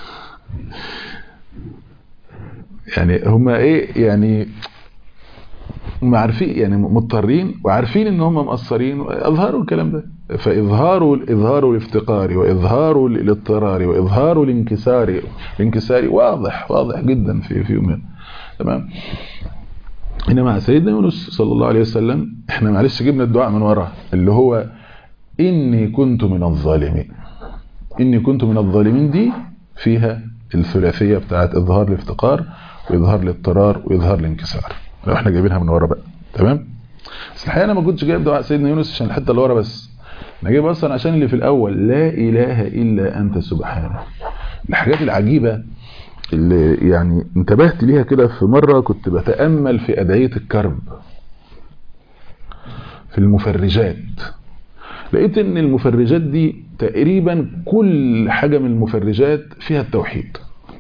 يعني هما ايه يعني هم عارفين يعني مضطرين وعارفين ان هم مقصرين اظهروا الكلام ده فاظهار اظهار الافتقار واظهار الاضطرار واظهار الانكسار الانكسار واضح واضح جدا في في يومنا تمام انما سيدنا يونس صلى الله عليه وسلم احنا معلش جبنا الدعاء من وراه اللي هو اني كنت من الظالمين اني كنت من الظالمين دي فيها الثلاثيه بتاعت اظهار الافتقار واظهار الاضطرار واظهار الانكسار لو احنا جايبينها من ورا بقى تمام بس الحقيقه انا ما كنتش جايب دعاء سيدنا يونس عشان الحته اللي ورا بس انا جايب اصلا عشان اللي في الاول لا اله الا انت سبحانك الحاجات العجيبه اللي يعني انتبهت ليها كده في مره كنت بتامل في ادعيه الكرب في المفرجات لقيت ان المفرجات دي تقريبا كل حاجه من المفرجات فيها التوحيد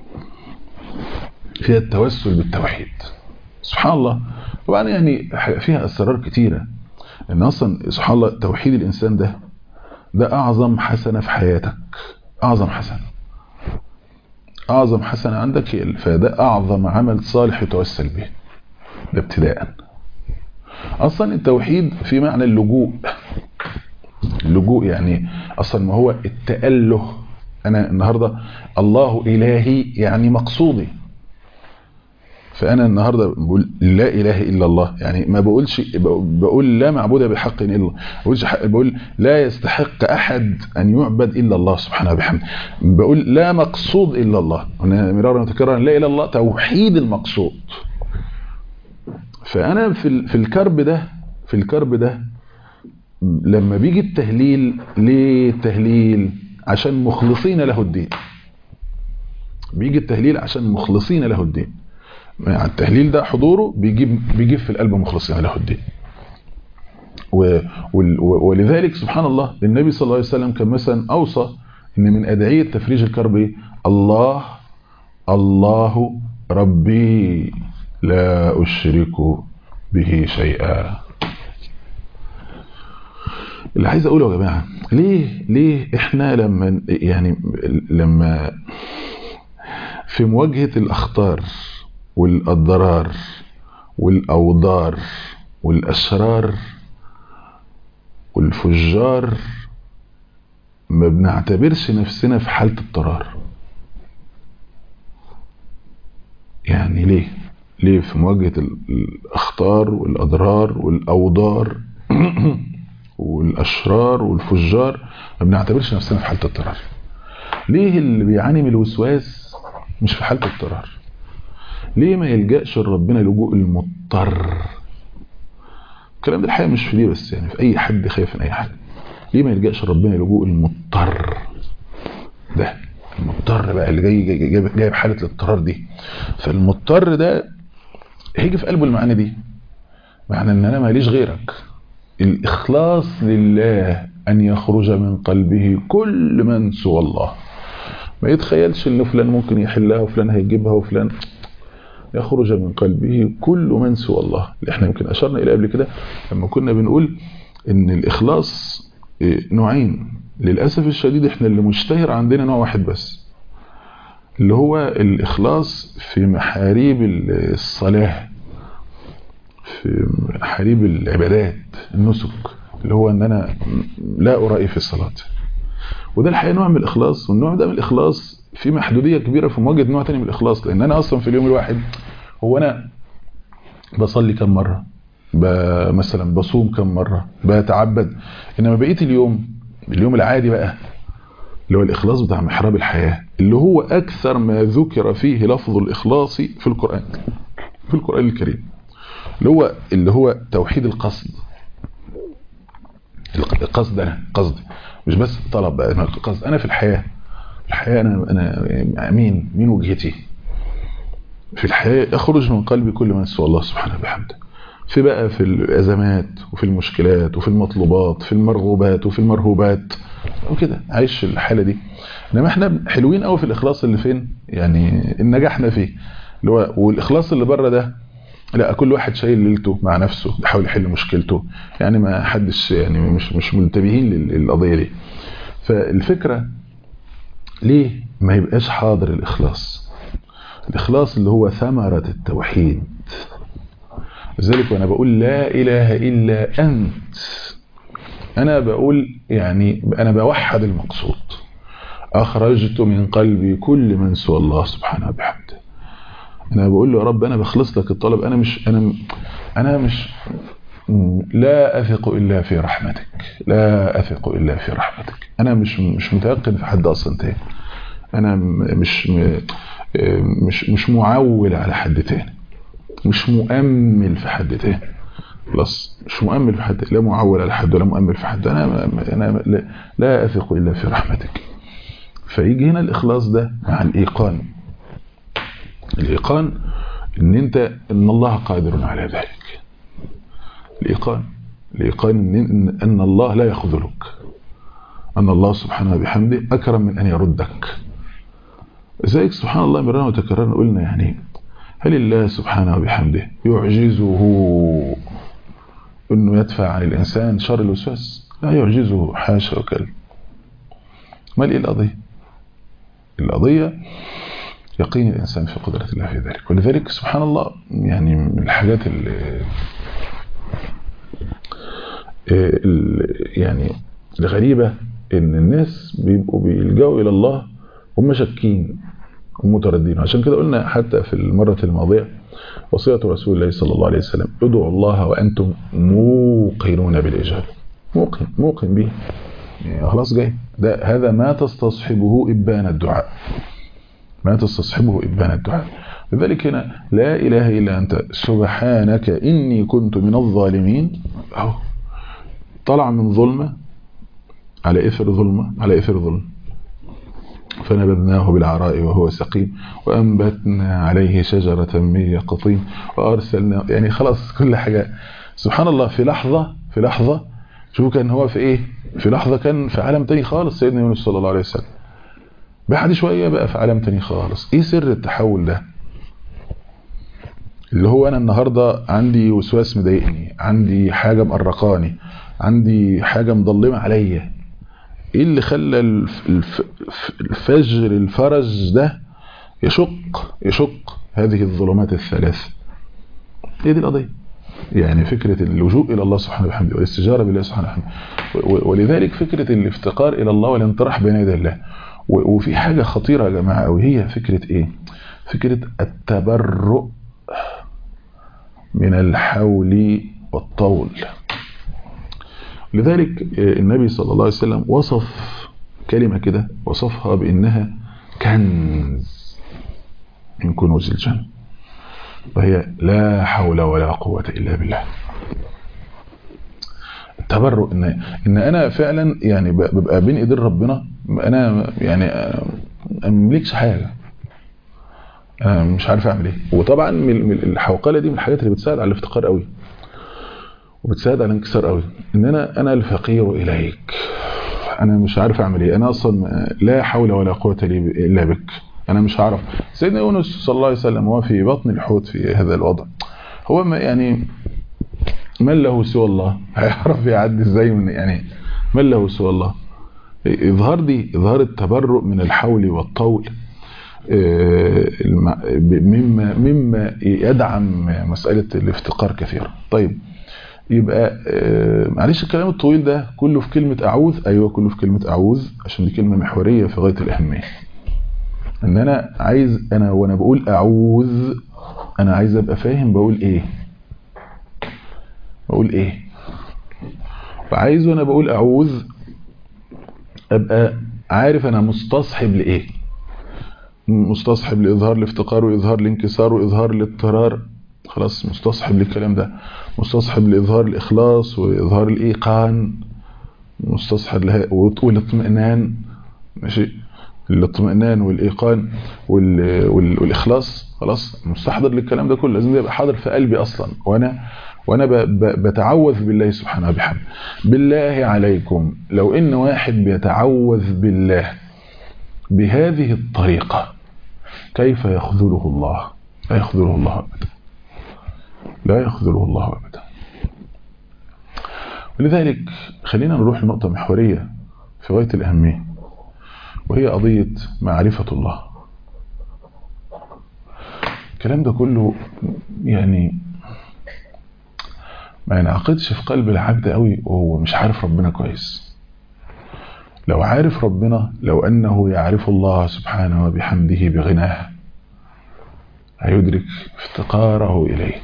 فيها التوسل بالتوحيد سبحان الله طبعا يعني فيها اسرار كتيره ان اصلا سبحان الله توحيد الانسان ده ده اعظم حسنه في حياتك اعظم حسنه اعظم حسنه عندك فده اعظم عمل صالح يتوسل به ده ابتداء اصلا التوحيد في معنى اللجوء اللجوء يعني اصلا ما هو التاله انا النهارده الله الهي يعني مقصودي فانا النهارده بقول لا اله الا الله يعني ما بقولش بقول لا معبود بحق الا الله بقولش بقول لا يستحق احد ان يعبد الا الله سبحانه وبحمده بقول لا مقصود الا الله انا مرارا وتكرارا لا اله الا الله توحيد المقصود فانا في في الكرب ده في الكرب ده لما بيجي التهليل ليه التهليل عشان مخلصين له الدين بيجي التهليل عشان مخلصين له الدين يعني التهليل ده حضوره بيجيب بيجيب في القلب مخلصين له الدين ولذلك سبحان الله النبي صلى الله عليه وسلم كان مثلا اوصى ان من ادعيه تفريج الكرب ايه الله الله ربي لا اشرك به شيئا اللي عايز اقوله يا جماعه ليه ليه احنا لما يعني لما في مواجهه الاخطار والاضرار والاوضار والاشرار والفجار ما بنعتبرش نفسنا في حاله اضطرار يعني ليه ليه في مواجهه الاخطار والاضرار والاوضار والاشرار والفجار ما بنعتبرش نفسنا في حاله اضطرار ليه اللي بيعاني من الوسواس مش في حاله اضطرار ليه ما يلجاش لربنا لجوء المضطر الكلام ده الحقيقه مش في دي بس يعني في اي حد خايف من اي حاجه ليه ما يلجاش لربنا لجوء المضطر ده المضطر بقى اللي جاي جاي جايب جاي حاله الاضطرار دي فالمضطر ده هيجي في قلبه المعاني دي معنى ان انا ماليش غيرك الإخلاص لله أن يخرج من قلبه كل من سوى الله ما يتخيلش ان فلان ممكن يحلها وفلان هيجيبها وفلان يخرج من قلبه كل من سوى الله اللي احنا يمكن أشرنا إلى قبل كده لما كنا بنقول ان الإخلاص نوعين للأسف الشديد احنا اللي مشتهر عندنا نوع واحد بس اللي هو الإخلاص في محاريب الصلاة في حريب العبادات النسك اللي هو ان انا لا ارائي في الصلاة وده الحقيقة نوع من الإخلاص والنوع ده من الإخلاص في محدودية كبيرة في مواجهة نوع تاني من الإخلاص لأن أنا أصلا في اليوم الواحد هو أنا بصلي كم مرة مثلا بصوم كم مرة بتعبد إنما بقية اليوم اليوم العادي بقى اللي هو الإخلاص بتاع محراب الحياة اللي هو أكثر ما ذكر فيه لفظ الإخلاص في القرآن في القرآن الكريم اللي هو اللي هو توحيد القصد القصد انا قصدي مش بس طلب بقى قصد انا في الحياه الحياه انا انا مين مين وجهتي في الحياه اخرج من قلبي كل من سوى الله سبحانه وبحمده في بقى في الازمات وفي المشكلات وفي المطلوبات في المرغوبات وفي المرهوبات وكده عايش الحاله دي انما احنا حلوين قوي في الاخلاص اللي فين يعني النجاحنا فيه اللي هو والاخلاص اللي بره ده لا كل واحد شايل ليلته مع نفسه بيحاول يحل مشكلته يعني ما حدش يعني مش مش منتبهين للقضيه دي فالفكره ليه ما يبقاش حاضر الاخلاص الاخلاص اللي هو ثمره التوحيد لذلك وانا بقول لا اله الا انت انا بقول يعني انا بوحد المقصود اخرجت من قلبي كل من سوى الله سبحانه وبحمده انا بقول له يا رب انا بخلص لك الطلب انا مش انا انا مش لا اثق الا في رحمتك لا اثق الا في رحمتك انا مش مش متيقن في حد اصلا تاني انا مش مش مش معول على حد تاني مش مؤمل في حد تاني خلاص مش مؤمل في حد لا معول على حد ولا مؤمل في حد انا انا لا اثق الا في رحمتك فيجي هنا الاخلاص ده مع الايقان الإيقان إن أنت إن الله قادر على ذلك الإيقان الإيقان إن, أن الله لا يخذلك أن الله سبحانه وبحمده أكرم من أن يردك ذلك سبحان الله مرة وتكررنا قلنا يعني هل الله سبحانه وبحمده يعجزه أنه يدفع عن الإنسان شر الوسواس لا يعجزه حاشا وكلب ما إيه القضية القضية يقين الإنسان في قدرة الله في ذلك ولذلك سبحان الله يعني من الحاجات اللي يعني الغريبة ان الناس بيبقوا بيلجأوا الى الله هم شاكين ومترددين عشان كده قلنا حتى في المرة الماضية وصية رسول الله صلى الله عليه وسلم ادعوا الله وأنتم موقنون بالإجابة موقن موقن به يعني خلاص جاي ده هذا ما تستصحبه إبان الدعاء ما تستصحبه إبان الدعاء لذلك هنا لا إله إلا أنت سبحانك إني كنت من الظالمين أهو طلع من ظلمة على إثر ظلمة على إثر ظلم فنبذناه بالعراء وهو سقيم وأنبتنا عليه شجرة من يقطين وأرسلنا يعني خلاص كل حاجة سبحان الله في لحظة في لحظة شوفوا كان هو في إيه في لحظة كان في عالم تاني خالص سيدنا يونس صلى الله عليه وسلم بعد شوية بقى في عالم تاني خالص إيه سر التحول ده اللي هو أنا النهاردة عندي وسواس مضايقني عندي حاجة مقرقاني عندي حاجة مضلمة عليا ايه اللي خلى الفجر الفرج ده يشق يشق هذه الظلمات الثلاث هي دي القضية يعني فكرة اللجوء إلى الله سبحانه وبحمده والاستجارة بالله سبحانه وبحمده ولذلك فكرة الافتقار إلى الله والانطراح بين يدي الله وفي حاجة خطيرة يا جماعة أو هي فكرة إيه فكرة التبرؤ من الحول والطول لذلك النبي صلى الله عليه وسلم وصف كلمة كده وصفها بأنها كنز من كنوز الجنة وهي لا حول ولا قوة إلا بالله التبرؤ إن, إن أنا فعلا يعني ببقى بين إيدين ربنا أنا يعني أملكش حاجة أنا مش عارف أعمل إيه وطبعا الحوقلة دي من الحاجات اللي بتساعد على الافتقار قوي وبتساعد على الانكسار قوي ان انا انا الفقير اليك انا مش عارف اعمل ايه انا اصلا لا حول ولا قوه لي الا بك انا مش هعرف سيدنا يونس صلى الله عليه وسلم هو في بطن الحوت في هذا الوضع هو ما يعني من له سوى الله هيعرف يعدي ازاي من يعني من له سوى الله اظهار دي اظهار التبرؤ من الحول والطول مما مما يدعم مساله الافتقار كثيرا طيب يبقى معلش الكلام الطويل ده كله في كلمة أعوذ أيوة كله في كلمة أعوذ عشان دي كلمة محورية في غاية الأهمية إن أنا عايز أنا وأنا بقول أعوذ أنا عايز أبقى فاهم بقول إيه بقول إيه وعايز وأنا بقول أعوذ أبقى عارف أنا مستصحب لإيه مستصحب لإظهار الافتقار وإظهار الانكسار وإظهار الاضطرار خلاص مستصحب للكلام ده مستصحب لإظهار الإخلاص وإظهار الإيقان مستصحب لها والاطمئنان ماشي الاطمئنان والإيقان وال... وال... والإخلاص خلاص مستحضر للكلام ده كله لازم يبقى حاضر في قلبي أصلا وأنا وأنا ب... ب... بتعوذ بالله سبحانه وبحمده بالله عليكم لو إن واحد بيتعوذ بالله بهذه الطريقة كيف يخذله الله لا يخذله الله أبدا لا يخذله الله أبدا ولذلك خلينا نروح لنقطة محورية في غاية الأهمية وهي قضية معرفة الله الكلام ده كله يعني ما ينعقدش في قلب العبد قوي وهو مش عارف ربنا كويس لو عارف ربنا لو أنه يعرف الله سبحانه وبحمده بغناه هيدرك افتقاره إليه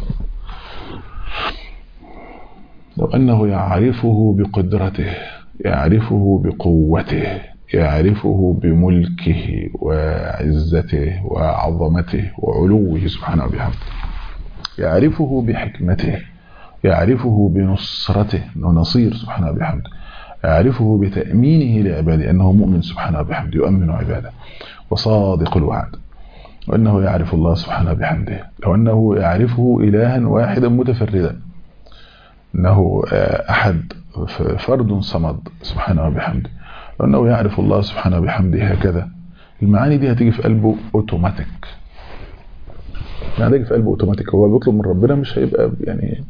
لو أنه يعرفه بقدرته يعرفه بقوته يعرفه بملكه وعزته وعظمته وعلوه سبحانه وبحمده يعرفه بحكمته يعرفه بنصرته أنه نصير سبحانه وبحمده يعرفه بتأمينه لعباده أنه مؤمن سبحانه وبحمده يؤمن عباده وصادق الوعد وأنه يعرف الله سبحانه بحمده لو أنه يعرفه إلها واحدا متفردا أنه أحد فرد صمد سبحانه وبحمده لو أنه يعرف الله سبحانه بحمده هكذا المعاني دي هتيجي في قلبه اوتوماتيك يعني هتيجي في قلبه اوتوماتيك هو بيطلب من ربنا مش هيبقى يعني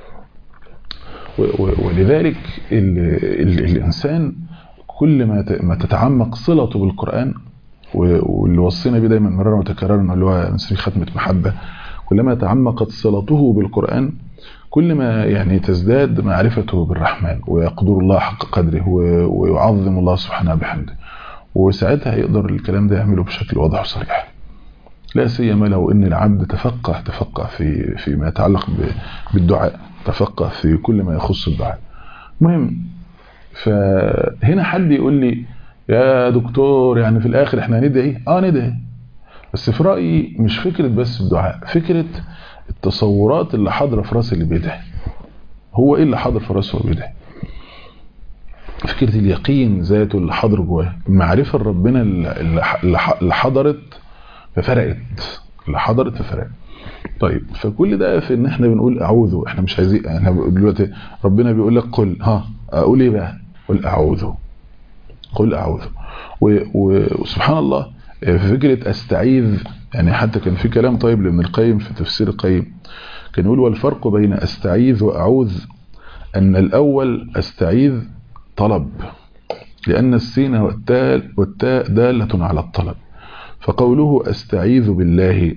ولذلك ال ال الإنسان كل ما تتعمق صلته بالقرآن واللي وصينا بيه دايما مرارا وتكرارا اللي هو نسميه ختمة محبة كلما تعمقت صلته بالقرآن كل ما يعني تزداد معرفته بالرحمن ويقدر الله حق قدره ويعظم الله سبحانه بحمده وساعتها يقدر الكلام ده يعمله بشكل واضح وصريح لا سيما لو ان العبد تفقه تفقه في فيما يتعلق بالدعاء تفقه في كل ما يخص الدعاء المهم فهنا حد يقول لي يا دكتور يعني في الاخر احنا هندعي اه ندعي بس في رايي مش فكره بس الدعاء فكره التصورات اللي حاضره في راس اللي بيدعي هو ايه اللي حاضر في راسه وهو بيدعي فكره اليقين ذاته اللي حاضر جواه المعرفه ربنا اللي حضرت ففرقت اللي حضرت ففرقت طيب فكل ده في ان احنا بنقول اعوذ احنا مش عايزين احنا دلوقتي ربنا بيقول لك قل ها اقول ايه بقى قل اعوذ قل اعوذ وسبحان الله في فكره استعيذ يعني حتى كان في كلام طيب لابن القيم في تفسير القيم كان يقول والفرق بين استعيذ واعوذ ان الاول استعيذ طلب لان السين والتاء والتاء داله على الطلب فقوله استعيذ بالله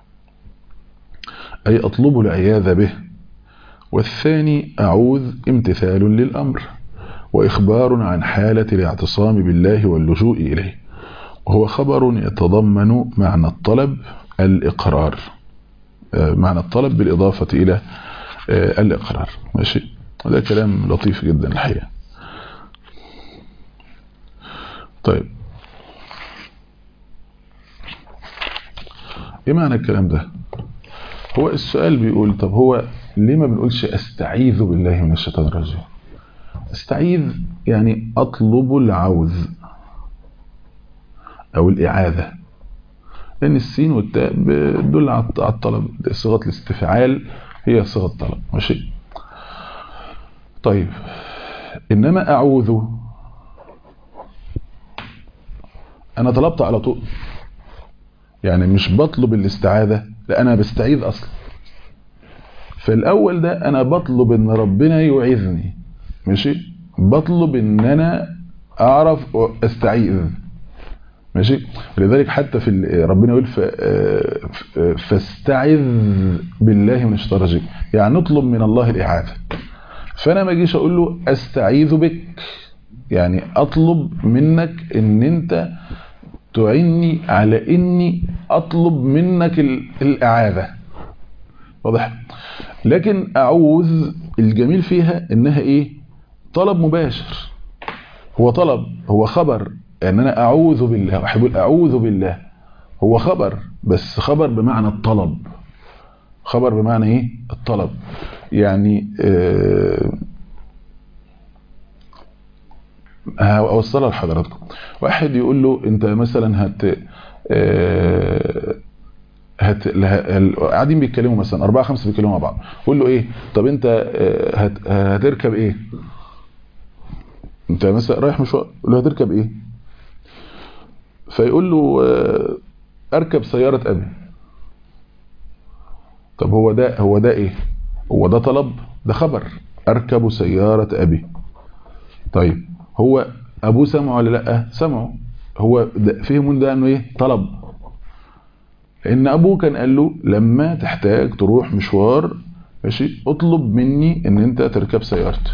أي أطلب العياذ به والثاني أعوذ امتثال للأمر وإخبار عن حالة الاعتصام بالله واللجوء إليه وهو خبر يتضمن معنى الطلب الإقرار معنى الطلب بالإضافة إلى الإقرار ماشي وده كلام لطيف جدا الحقيقة طيب ايه معنى الكلام ده هو السؤال بيقول طب هو ليه ما بنقولش استعيذ بالله من الشيطان الرجيم استعيذ يعني اطلب العوذ او الاعاذه لان السين والتاء بتدل على الطلب صيغه الاستفعال هي صيغه طلب ماشي طيب انما اعوذ انا طلبت على طول يعني مش بطلب الاستعاذة لا أنا بستعيذ أصلا فالأول ده أنا بطلب إن ربنا يعيذني ماشي بطلب إن أنا أعرف أستعيذ ماشي لذلك حتى في ربنا يقول فاستعذ بالله من الشيطان الرجيم يعني نطلب من الله الإعاذة فأنا ما اجيش أقول له أستعيذ بك يعني أطلب منك إن أنت تعني على اني اطلب منك الاعاذة واضح لكن اعوذ الجميل فيها انها ايه طلب مباشر هو طلب هو خبر ان انا اعوذ بالله واحد يقول اعوذ بالله هو خبر بس خبر بمعنى الطلب خبر بمعنى ايه الطلب يعني آه اوصلها لحضراتكم واحد يقول له انت مثلا هت هت قاعدين بيتكلموا مثلا أربعة خمسة بيتكلموا مع بعض قول له ايه طب انت هت هتركب ايه انت مثلا رايح مشوار قول له هتركب ايه فيقول له اركب سيارة ابي طب هو ده هو ده ايه هو ده طلب ده خبر اركب سيارة ابي طيب هو ابوه سمعه ولا لا سمعه هو فهموا ده انه ايه طلب لان ابوه كان قال له لما تحتاج تروح مشوار ماشي اطلب مني ان انت تركب سيارتي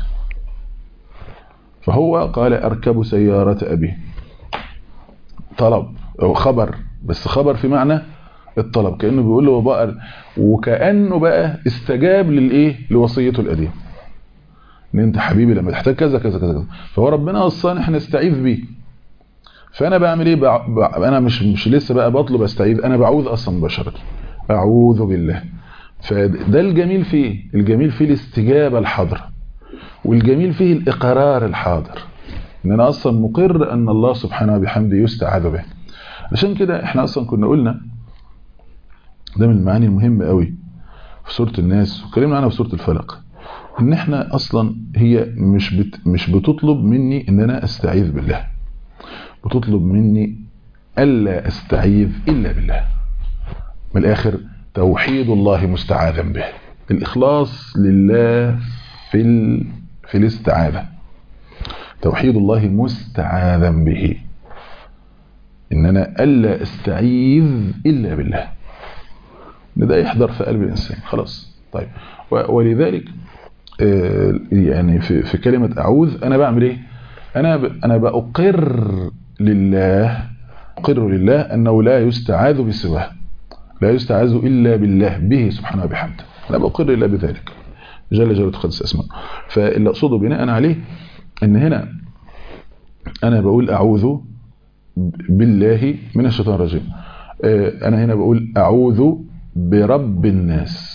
فهو قال اركب سيارة ابي طلب او خبر بس خبر في معنى الطلب كانه بيقول له بقى وكانه بقى استجاب للايه لوصيته القديمه ان انت حبيبي لما تحتاج كذا كذا كذا فهو ربنا وصانا احنا نستعيذ بيه فانا بعمل ايه بع... بع... انا مش مش لسه بقى بطلب استعيذ انا بعوذ اصلا مباشره اعوذ بالله فده الجميل فيه الجميل فيه الاستجابه الحاضره والجميل فيه الاقرار الحاضر ان انا اصلا مقر ان الله سبحانه وبحمده يستعاذ به عشان كده احنا اصلا كنا قلنا ده من المعاني المهمه قوي في سوره الناس وكلمنا عنها في سوره الفلق ان احنا اصلا هي مش بت مش بتطلب مني ان انا استعيذ بالله بتطلب مني الا استعيذ الا بالله من الاخر توحيد الله مستعاذا به الاخلاص لله في ال... في الاستعاذه توحيد الله مستعاذا به ان انا الا استعيذ الا بالله ده يحضر في قلب الانسان خلاص طيب ولذلك يعني في في كلمه اعوذ انا بعمل ايه انا ب... انا باقر لله اقر لله انه لا يستعاذ بسواه لا يستعاذ إلا بالله به سبحانه وبحمده لا بقر إلا بذلك جل جلاله تقدس اسمه فاللي أقصده بناء عليه أن هنا أنا بقول أعوذ بالله من الشيطان الرجيم أنا هنا بقول أعوذ برب الناس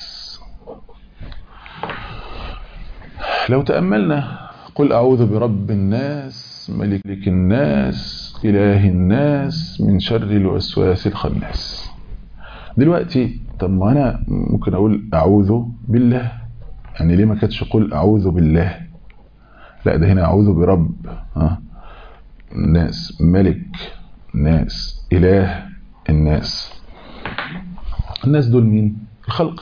لو تأملنا قل أعوذ برب الناس ملك الناس إله الناس من شر الوسواس الخناس دلوقتي طب ما أنا ممكن أقول أعوذ بالله يعني ليه ما كانتش قل أعوذ بالله لا ده هنا أعوذ برب ها الناس ملك الناس إله الناس الناس دول مين الخلق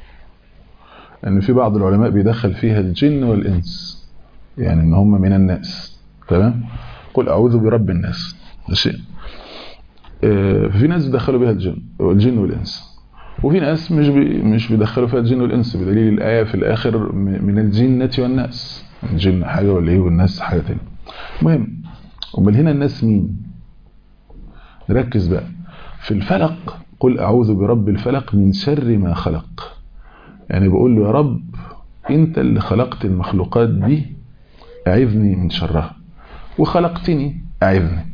أن يعني في بعض العلماء بيدخل فيها الجن والإنس يعني ان هم من الناس تمام قل اعوذ برب الناس ماشي اه في ناس بيدخلوا بها الجن والجن والانس وفي ناس مش بي مش بيدخلوا فيها الجن والانس بدليل الايه في الاخر من الجنه والناس الجن حاجه ولا ايه والناس حاجه ثانيه المهم امال هنا الناس مين نركز بقى في الفلق قل اعوذ برب الفلق من شر ما خلق يعني بقول له يا رب انت اللي خلقت المخلوقات دي أعذني من شرها وخلقتني أعذني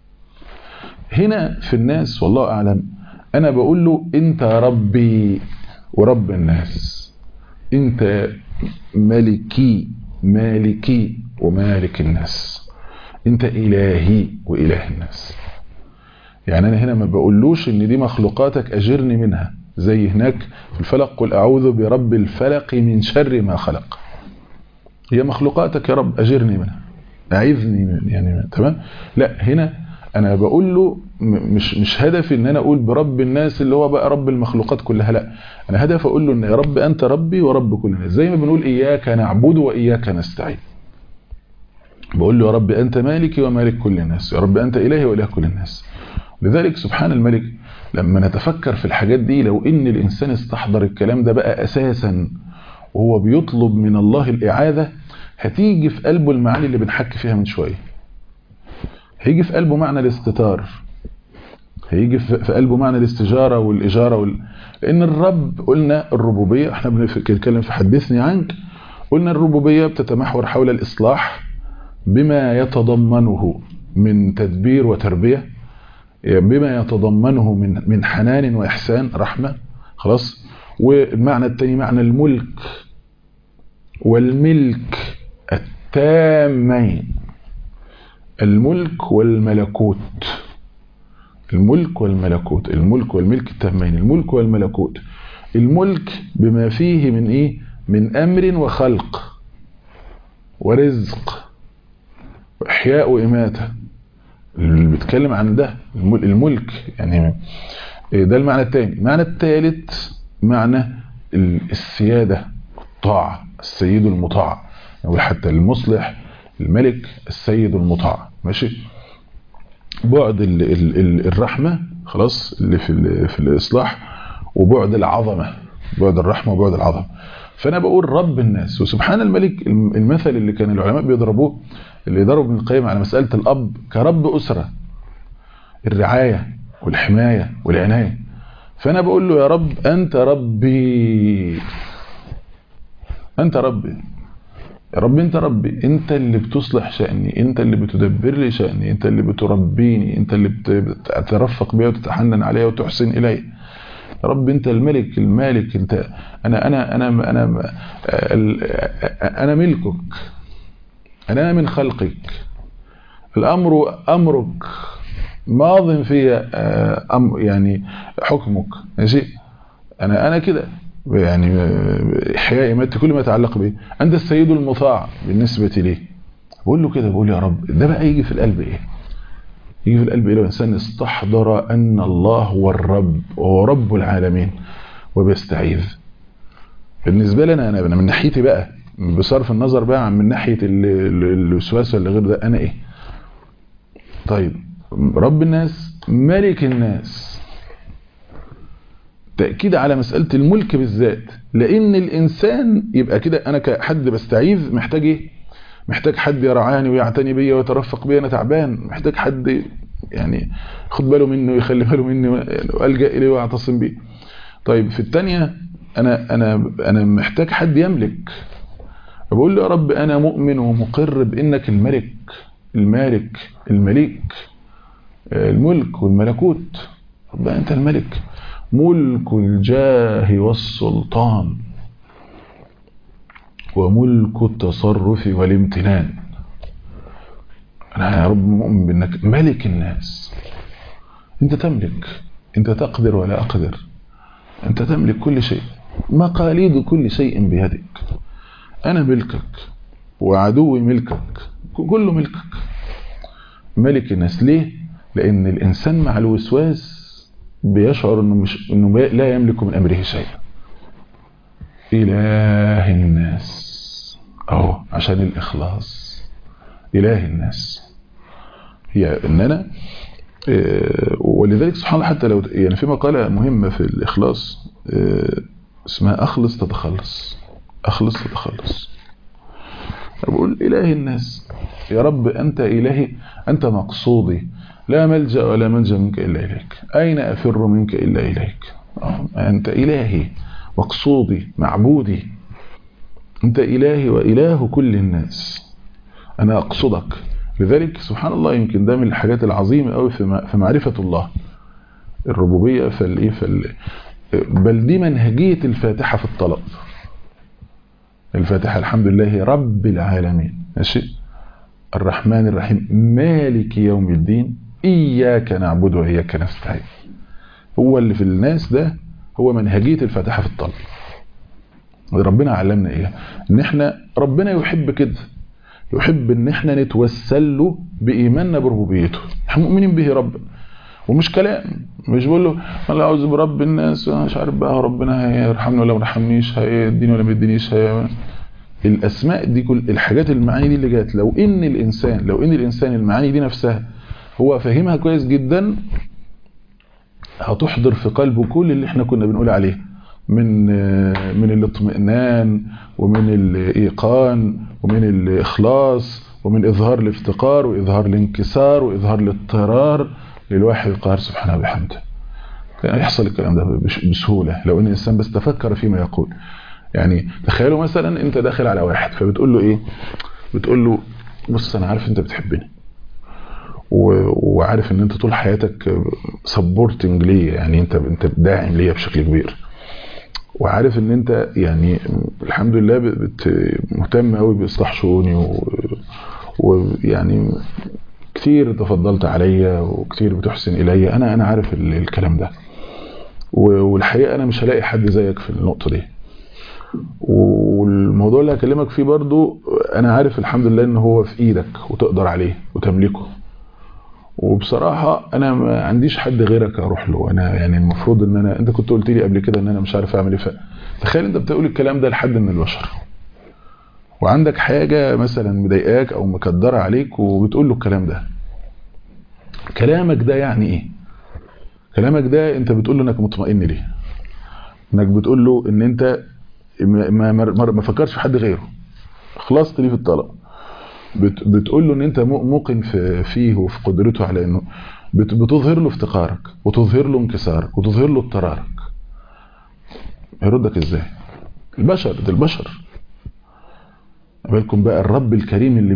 هنا في الناس والله أعلم أنا بقول له أنت ربي ورب الناس أنت ملكي مالكي ومالك الناس أنت إلهي وإله الناس يعني أنا هنا ما بقولوش إن دي مخلوقاتك أجرني منها زي هناك في الفلق قل أعوذ برب الفلق من شر ما خلق هي مخلوقاتك يا رب أجرني منها أعذني من يعني تمام لا هنا أنا بقول له مش مش هدفي ان انا اقول برب الناس اللي هو بقى رب المخلوقات كلها لا انا هدفي اقول له ان يا رب انت ربي ورب كل الناس زي ما بنقول اياك نعبد واياك نستعين بقول له يا رب انت مالكي ومالك كل الناس يا رب انت الهي واله كل الناس لذلك سبحان الملك لما نتفكر في الحاجات دي لو ان الانسان استحضر الكلام ده بقى اساسا وهو بيطلب من الله الاعاذه هتيجي في قلبه المعاني اللي بنحكي فيها من شويه هيجي في قلبه معنى الاستتار هيجي في قلبه معنى الاستجارة والإجارة وال... لأن الرب قلنا الربوبية احنا بنتكلم في حدثني عنك قلنا الربوبية بتتمحور حول الإصلاح بما يتضمنه من تدبير وتربية بما يتضمنه من من حنان وإحسان رحمة خلاص والمعنى الثاني معنى الملك والملك التامين الملك والملكوت الملك والملكوت الملك والملك التامين الملك والملكوت الملك بما فيه من ايه من امر وخلق ورزق واحياء واماته اللي بيتكلم عن ده الملك يعني ده المعنى الثاني المعنى الثالث معنى السياده الطاعه السيد المطاع او حتى المصلح الملك السيد المطاع ماشي بعد ال ال ال الرحمة خلاص اللي في, في الإصلاح وبعد العظمة بعد الرحمة وبعد العظمة فأنا بقول رب الناس وسبحان الملك المثل اللي كان العلماء بيضربوه اللي ضرب ابن القيم على مسألة الأب كرب أسرة الرعاية والحماية والعناية فأنا بقول له يا رب أنت ربي أنت ربي يا رب انت ربي انت اللي بتصلح شأني انت اللي بتدبر لي شأني انت اللي بتربيني انت اللي بتترفق بي وتتحنن علي وتحسن الي يا رب انت الملك المالك انت انا انا انا انا انا ملكك انا من خلقك الامر امرك ماض في أم يعني حكمك ماشي انا انا كده يعني إحياء إماتي كل ما يتعلق به أنت السيد المطاع بالنسبة لي بقول له كده بقول يا رب ده بقى يجي في القلب إيه يجي في القلب إيه لو إنسان استحضر أن الله هو الرب وهو رب العالمين وبيستعيذ بالنسبة لنا أنا من ناحيتي بقى بصرف النظر بقى عن من ناحية الوسواس ولا غير ده أنا إيه طيب رب الناس ملك الناس تأكيد على مسألة الملك بالذات لأن الإنسان يبقى كده أنا كحد بستعيذ محتاج إيه؟ محتاج حد يرعاني ويعتني بيا ويترفق بيا أنا تعبان محتاج حد يعني خد باله منه ويخلي باله مني وألجأ إليه وأعتصم بيه طيب في الثانيه انا انا انا محتاج حد يملك بقول له يا رب انا مؤمن ومقر بانك الملك المالك المليك الملك والملكوت رب انت الملك ملك الجاه والسلطان وملك التصرف والامتنان انا يا رب مؤمن بانك ملك الناس انت تملك انت تقدر ولا اقدر انت تملك كل شيء مقاليد كل شيء بيدك انا ملكك وعدوي ملكك كله ملكك ملك الناس ليه لان الانسان مع الوسواس بيشعر انه مش انه لا يملك من امره شيئا اله الناس اهو عشان الاخلاص اله الناس هي ان انا ولذلك سبحان الله حتى لو يعني في مقالة مهمة في الإخلاص اسمها أخلص تتخلص أخلص تتخلص بقول إله الناس يا رب أنت إلهي أنت مقصودي لا ملجأ ولا منجا منك إلا إليك أين أفر منك إلا إليك أنت إلهي مقصودي معبودي أنت إلهي وإله كل الناس أنا أقصدك لذلك سبحان الله يمكن ده من الحاجات العظيمة قوي في معرفة الله الربوبية فالايه فال بل دي منهجية الفاتحة في الطلب الفاتحة الحمد لله رب العالمين ماشي الرحمن الرحيم مالك يوم الدين إياك نعبد وإياك نستعين هو اللي في الناس ده هو منهجية الفاتحة في الطلب ربنا علمنا ايه ان احنا ربنا يحب كده يحب ان احنا نتوسل له بايماننا بربوبيته احنا مؤمنين به رب ومش كلام مش بقول له انا اعوذ برب الناس مش عارف بقى ربنا هيرحمني ولا ما يرحمنيش هيديني ولا ما يدينيش هي الاسماء دي كل الحاجات المعاني دي اللي جات لو ان الانسان لو ان الانسان المعاني دي نفسها هو فاهمها كويس جدا هتحضر في قلبه كل اللي احنا كنا بنقول عليه من من الاطمئنان ومن الايقان ومن الاخلاص ومن اظهار الافتقار واظهار الانكسار واظهار الاضطرار للواحد القاهر سبحانه وبحمده كان يحصل الكلام ده بسهوله لو ان الانسان بس تفكر فيما يقول يعني تخيلوا مثلا انت داخل على واحد فبتقول له ايه بتقول له بص انا عارف انت بتحبني وعارف ان انت طول حياتك سبورتنج ليا يعني انت انت داعم ليا بشكل كبير وعارف ان انت يعني الحمد لله مهتم قوي باصلاح شؤوني ويعني كتير تفضلت عليا وكتير بتحسن الي انا انا عارف الكلام ده والحقيقه انا مش هلاقي حد زيك في النقطه دي والموضوع اللي هكلمك فيه برضو انا عارف الحمد لله ان هو في ايدك وتقدر عليه وتملكه وبصراحة انا ما عنديش حد غيرك اروح له انا يعني المفروض ان انا انت كنت قلت لي قبل كده ان انا مش عارف اعمل ايه تخيل انت بتقول الكلام ده لحد من البشر وعندك حاجة مثلا مضايقاك او مكدرة عليك وبتقول له الكلام ده كلامك ده يعني ايه كلامك ده انت بتقول له انك مطمئن ليه انك بتقول له ان انت ما, ما, ما فكرش في حد غيره خلصت ليه في الطلب بتقول له ان انت موقن في فيه وفي قدرته على انه بتظهر له افتقارك وتظهر له انكسارك وتظهر له اضطرارك هيردك ازاي البشر ده البشر بالكم بقى الرب الكريم اللي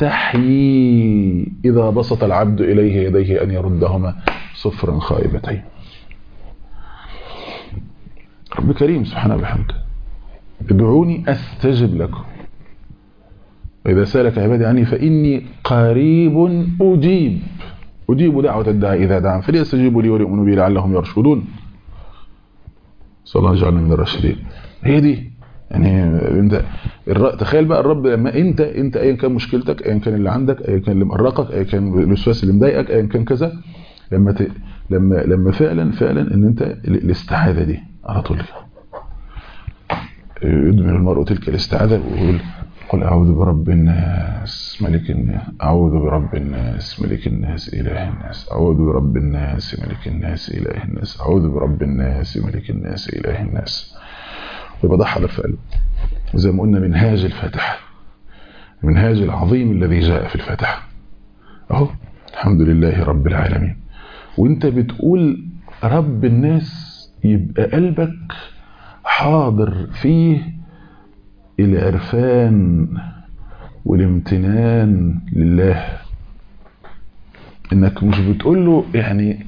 بيستحيي اذا بسط العبد اليه يديه ان يردهما صفرا خائبتين رب كريم سبحانه وبحمده ادعوني استجب لكم وإذا سألك عبادي عني فإني قريب أجيب أجيب دعوة الداعي إذا دعان فليستجيبوا لي وليؤمنوا بي لعلهم يرشدون صلى الله يجعلنا من الراشدين هي دي يعني انت تخيل بقى الرب لما انت انت ايا كان مشكلتك ايا كان اللي عندك ايا كان اللي مقرقك ايا كان الوسواس اللي مضايقك ايا كان كذا لما ت... لما لما فعلا فعلا ان انت الاستعاذه دي على طول يدمن المرء تلك الاستعاذه ويقول قل أعوذ برب الناس ملك الناس أعوذ برب الناس ملك الناس إله الناس أعوذ برب الناس ملك الناس إله الناس أعوذ برب الناس ملك الناس إله الناس ويبقى ده حضر في قلبه وزي ما قلنا منهاج الفاتحة المنهاج العظيم الذي جاء في الفاتحة أهو الحمد لله رب العالمين وانت بتقول رب الناس يبقى قلبك حاضر فيه العرفان والامتنان لله انك مش بتقول له يعني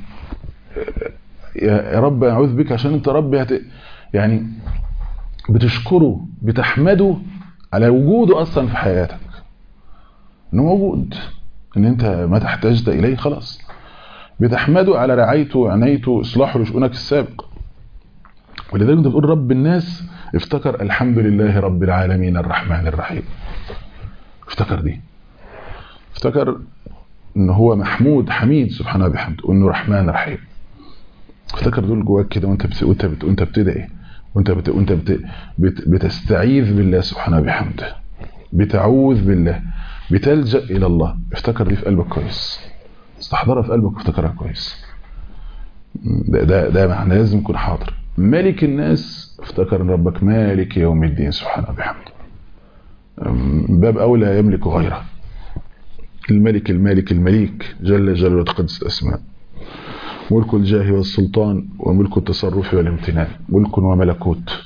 يا رب اعوذ بك عشان انت ربي هت... يعني بتشكره بتحمده على وجوده اصلا في حياتك انه موجود ان انت ما تحتاجت اليه خلاص بتحمده على رعايته وعنايته اصلاحه لشؤونك السابق ولذلك انت بتقول رب الناس افتكر الحمد لله رب العالمين الرحمن الرحيم افتكر دي افتكر ان هو محمود حميد سبحانه وبحمده وانه رحمن رحيم افتكر دول جواك كده وانت بت... وانت بت... وانت بتدعي وانت بت... وانت بت... بت... بتستعيذ بالله سبحانه وبحمده بتعوذ بالله بتلجأ الى الله افتكر دي في قلبك كويس استحضرها في قلبك وافتكرها كويس ده ده, ده معنى لازم يكون حاضر ملك الناس افتكر ان ربك مالك يوم الدين سبحانه وبحمده باب اولى يملك غيره الملك المالك المليك جل جلاله وتقدس الاسماء ملك الجاه والسلطان وملك التصرف والامتنان ملك وملكوت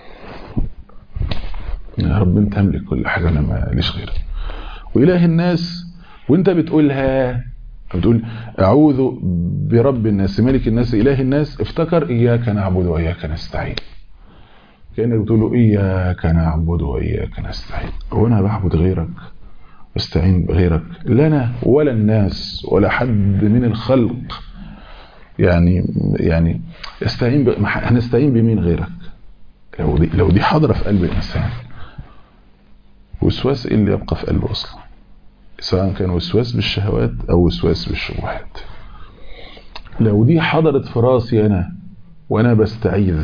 يا رب انت تملك كل حاجه انا ما ليش غيرك واله الناس وانت بتقولها بتقول اعوذ برب الناس ملك الناس اله الناس افتكر اياك نعبد واياك نستعين كانك بتقول له اياك نعبد واياك نستعين وانا بعبد غيرك استعين بغيرك لا انا ولا الناس ولا حد من الخلق يعني يعني استعين ب... هنستعين بمين غيرك لو دي لو دي حاضره في قلب الانسان وسواس ايه اللي يبقى في قلبه اصلا سواء كان وسواس بالشهوات او وسواس بالشبهات لو دي حضرت في راسي انا وانا بستعيذ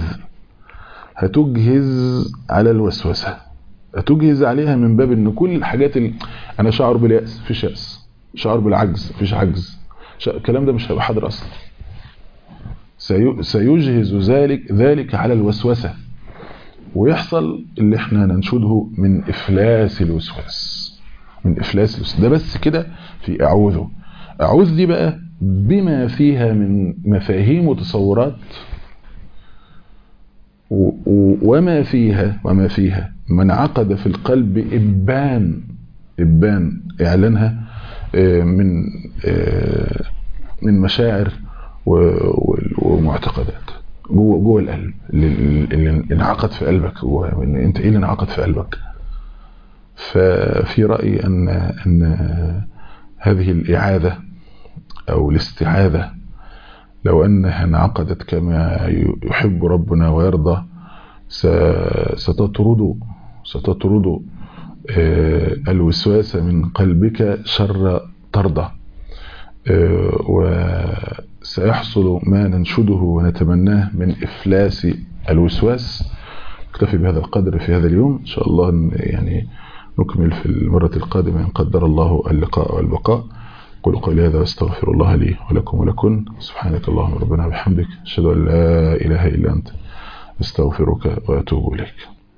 هتجهز على الوسوسه هتجهز عليها من باب ان كل الحاجات اللي انا شعر بالياس مفيش ياس شعر بالعجز مفيش عجز الكلام ده مش هيبقى حاضر اصلا سيجهز ذلك ذلك على الوسوسه ويحصل اللي احنا ننشده من افلاس الوسواس من افلاس الوسواس ده بس كده في اعوذ اعوذ دي بقى بما فيها من مفاهيم وتصورات وما فيها وما فيها من عقد في القلب ابان ابان اعلانها من من مشاعر ومعتقدات جوه جوه القلب اللي انعقد في قلبك جوه انت ايه اللي انعقد في قلبك ففي رايي ان ان هذه الاعاذه او الاستعاذه لو انها انعقدت كما يحب ربنا ويرضى ستطرد ستطرد الوسواس من قلبك شر طرده وسيحصل ما ننشده ونتمناه من إفلاس الوسواس اكتفي بهذا القدر في هذا اليوم إن شاء الله يعني نكمل في المرة القادمة إن قدر الله اللقاء والبقاء قل قولي هذا واستغفر الله لي ولكم ولكن سبحانك اللهم ربنا بحمدك أشهد أن لا إله إلا أنت استغفرك وأتوب إليك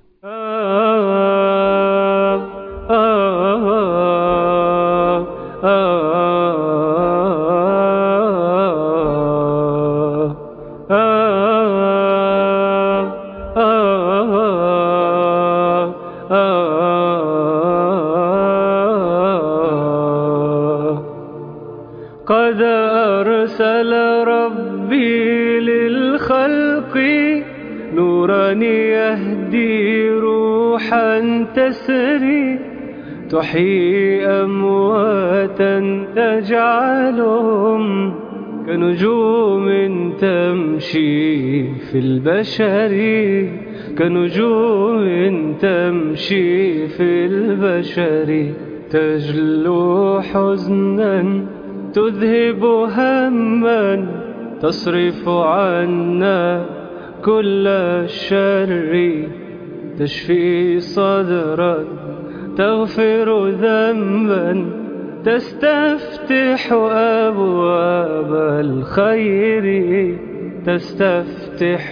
قد أرسل ربي للخلق نورا يهدي روحا تسري تحيي أمواتا تجعلهم كنجوم تمشي في البشر كنجوم تمشي في البشر تجلو حزنا تذهب هما تصرف عنا كل الشر تشفي صدرا تغفر ذنبا تستفتح أبواب الخير تستفتح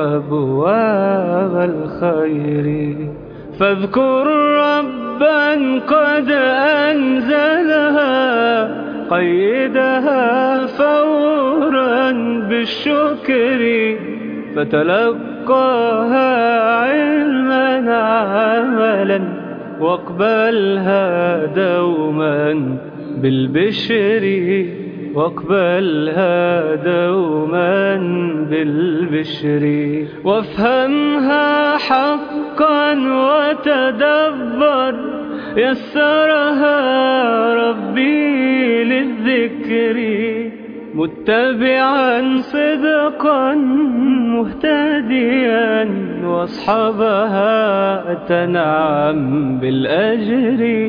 أبواب الخير فاذكر ربا قد أنزلها قيدها فورا بالشكر فتلقاها علما عملا واقبلها دوما بالبشر واقبلها دوما بالبشر وافهمها حقا وتدبر يسرها ربي للذكر متبعا صدقا مهتديا واصحابها تنعم بالأجر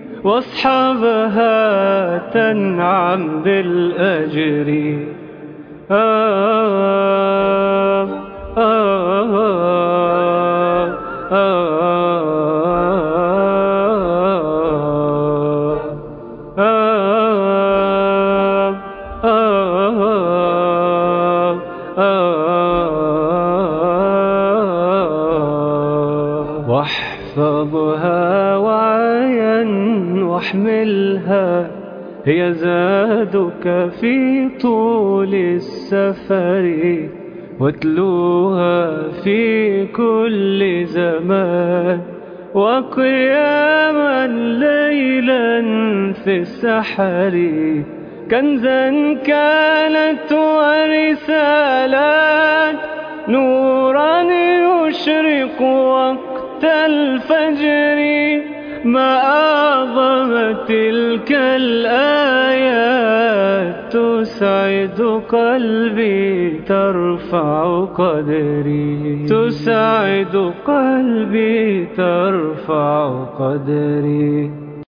واصحابها تنعم بالأجر آه آه آه واحفظها وعيا واحملها هي زادك في طول السفر واتلوها في كل زمان وقياما ليلا في السحر كنزا كانت ورسالات نورا يشرق وقت الفجر ما أعظم تلك الآيات تسعد قلبي ترفع قدري تسعد قلبي ترفع قدري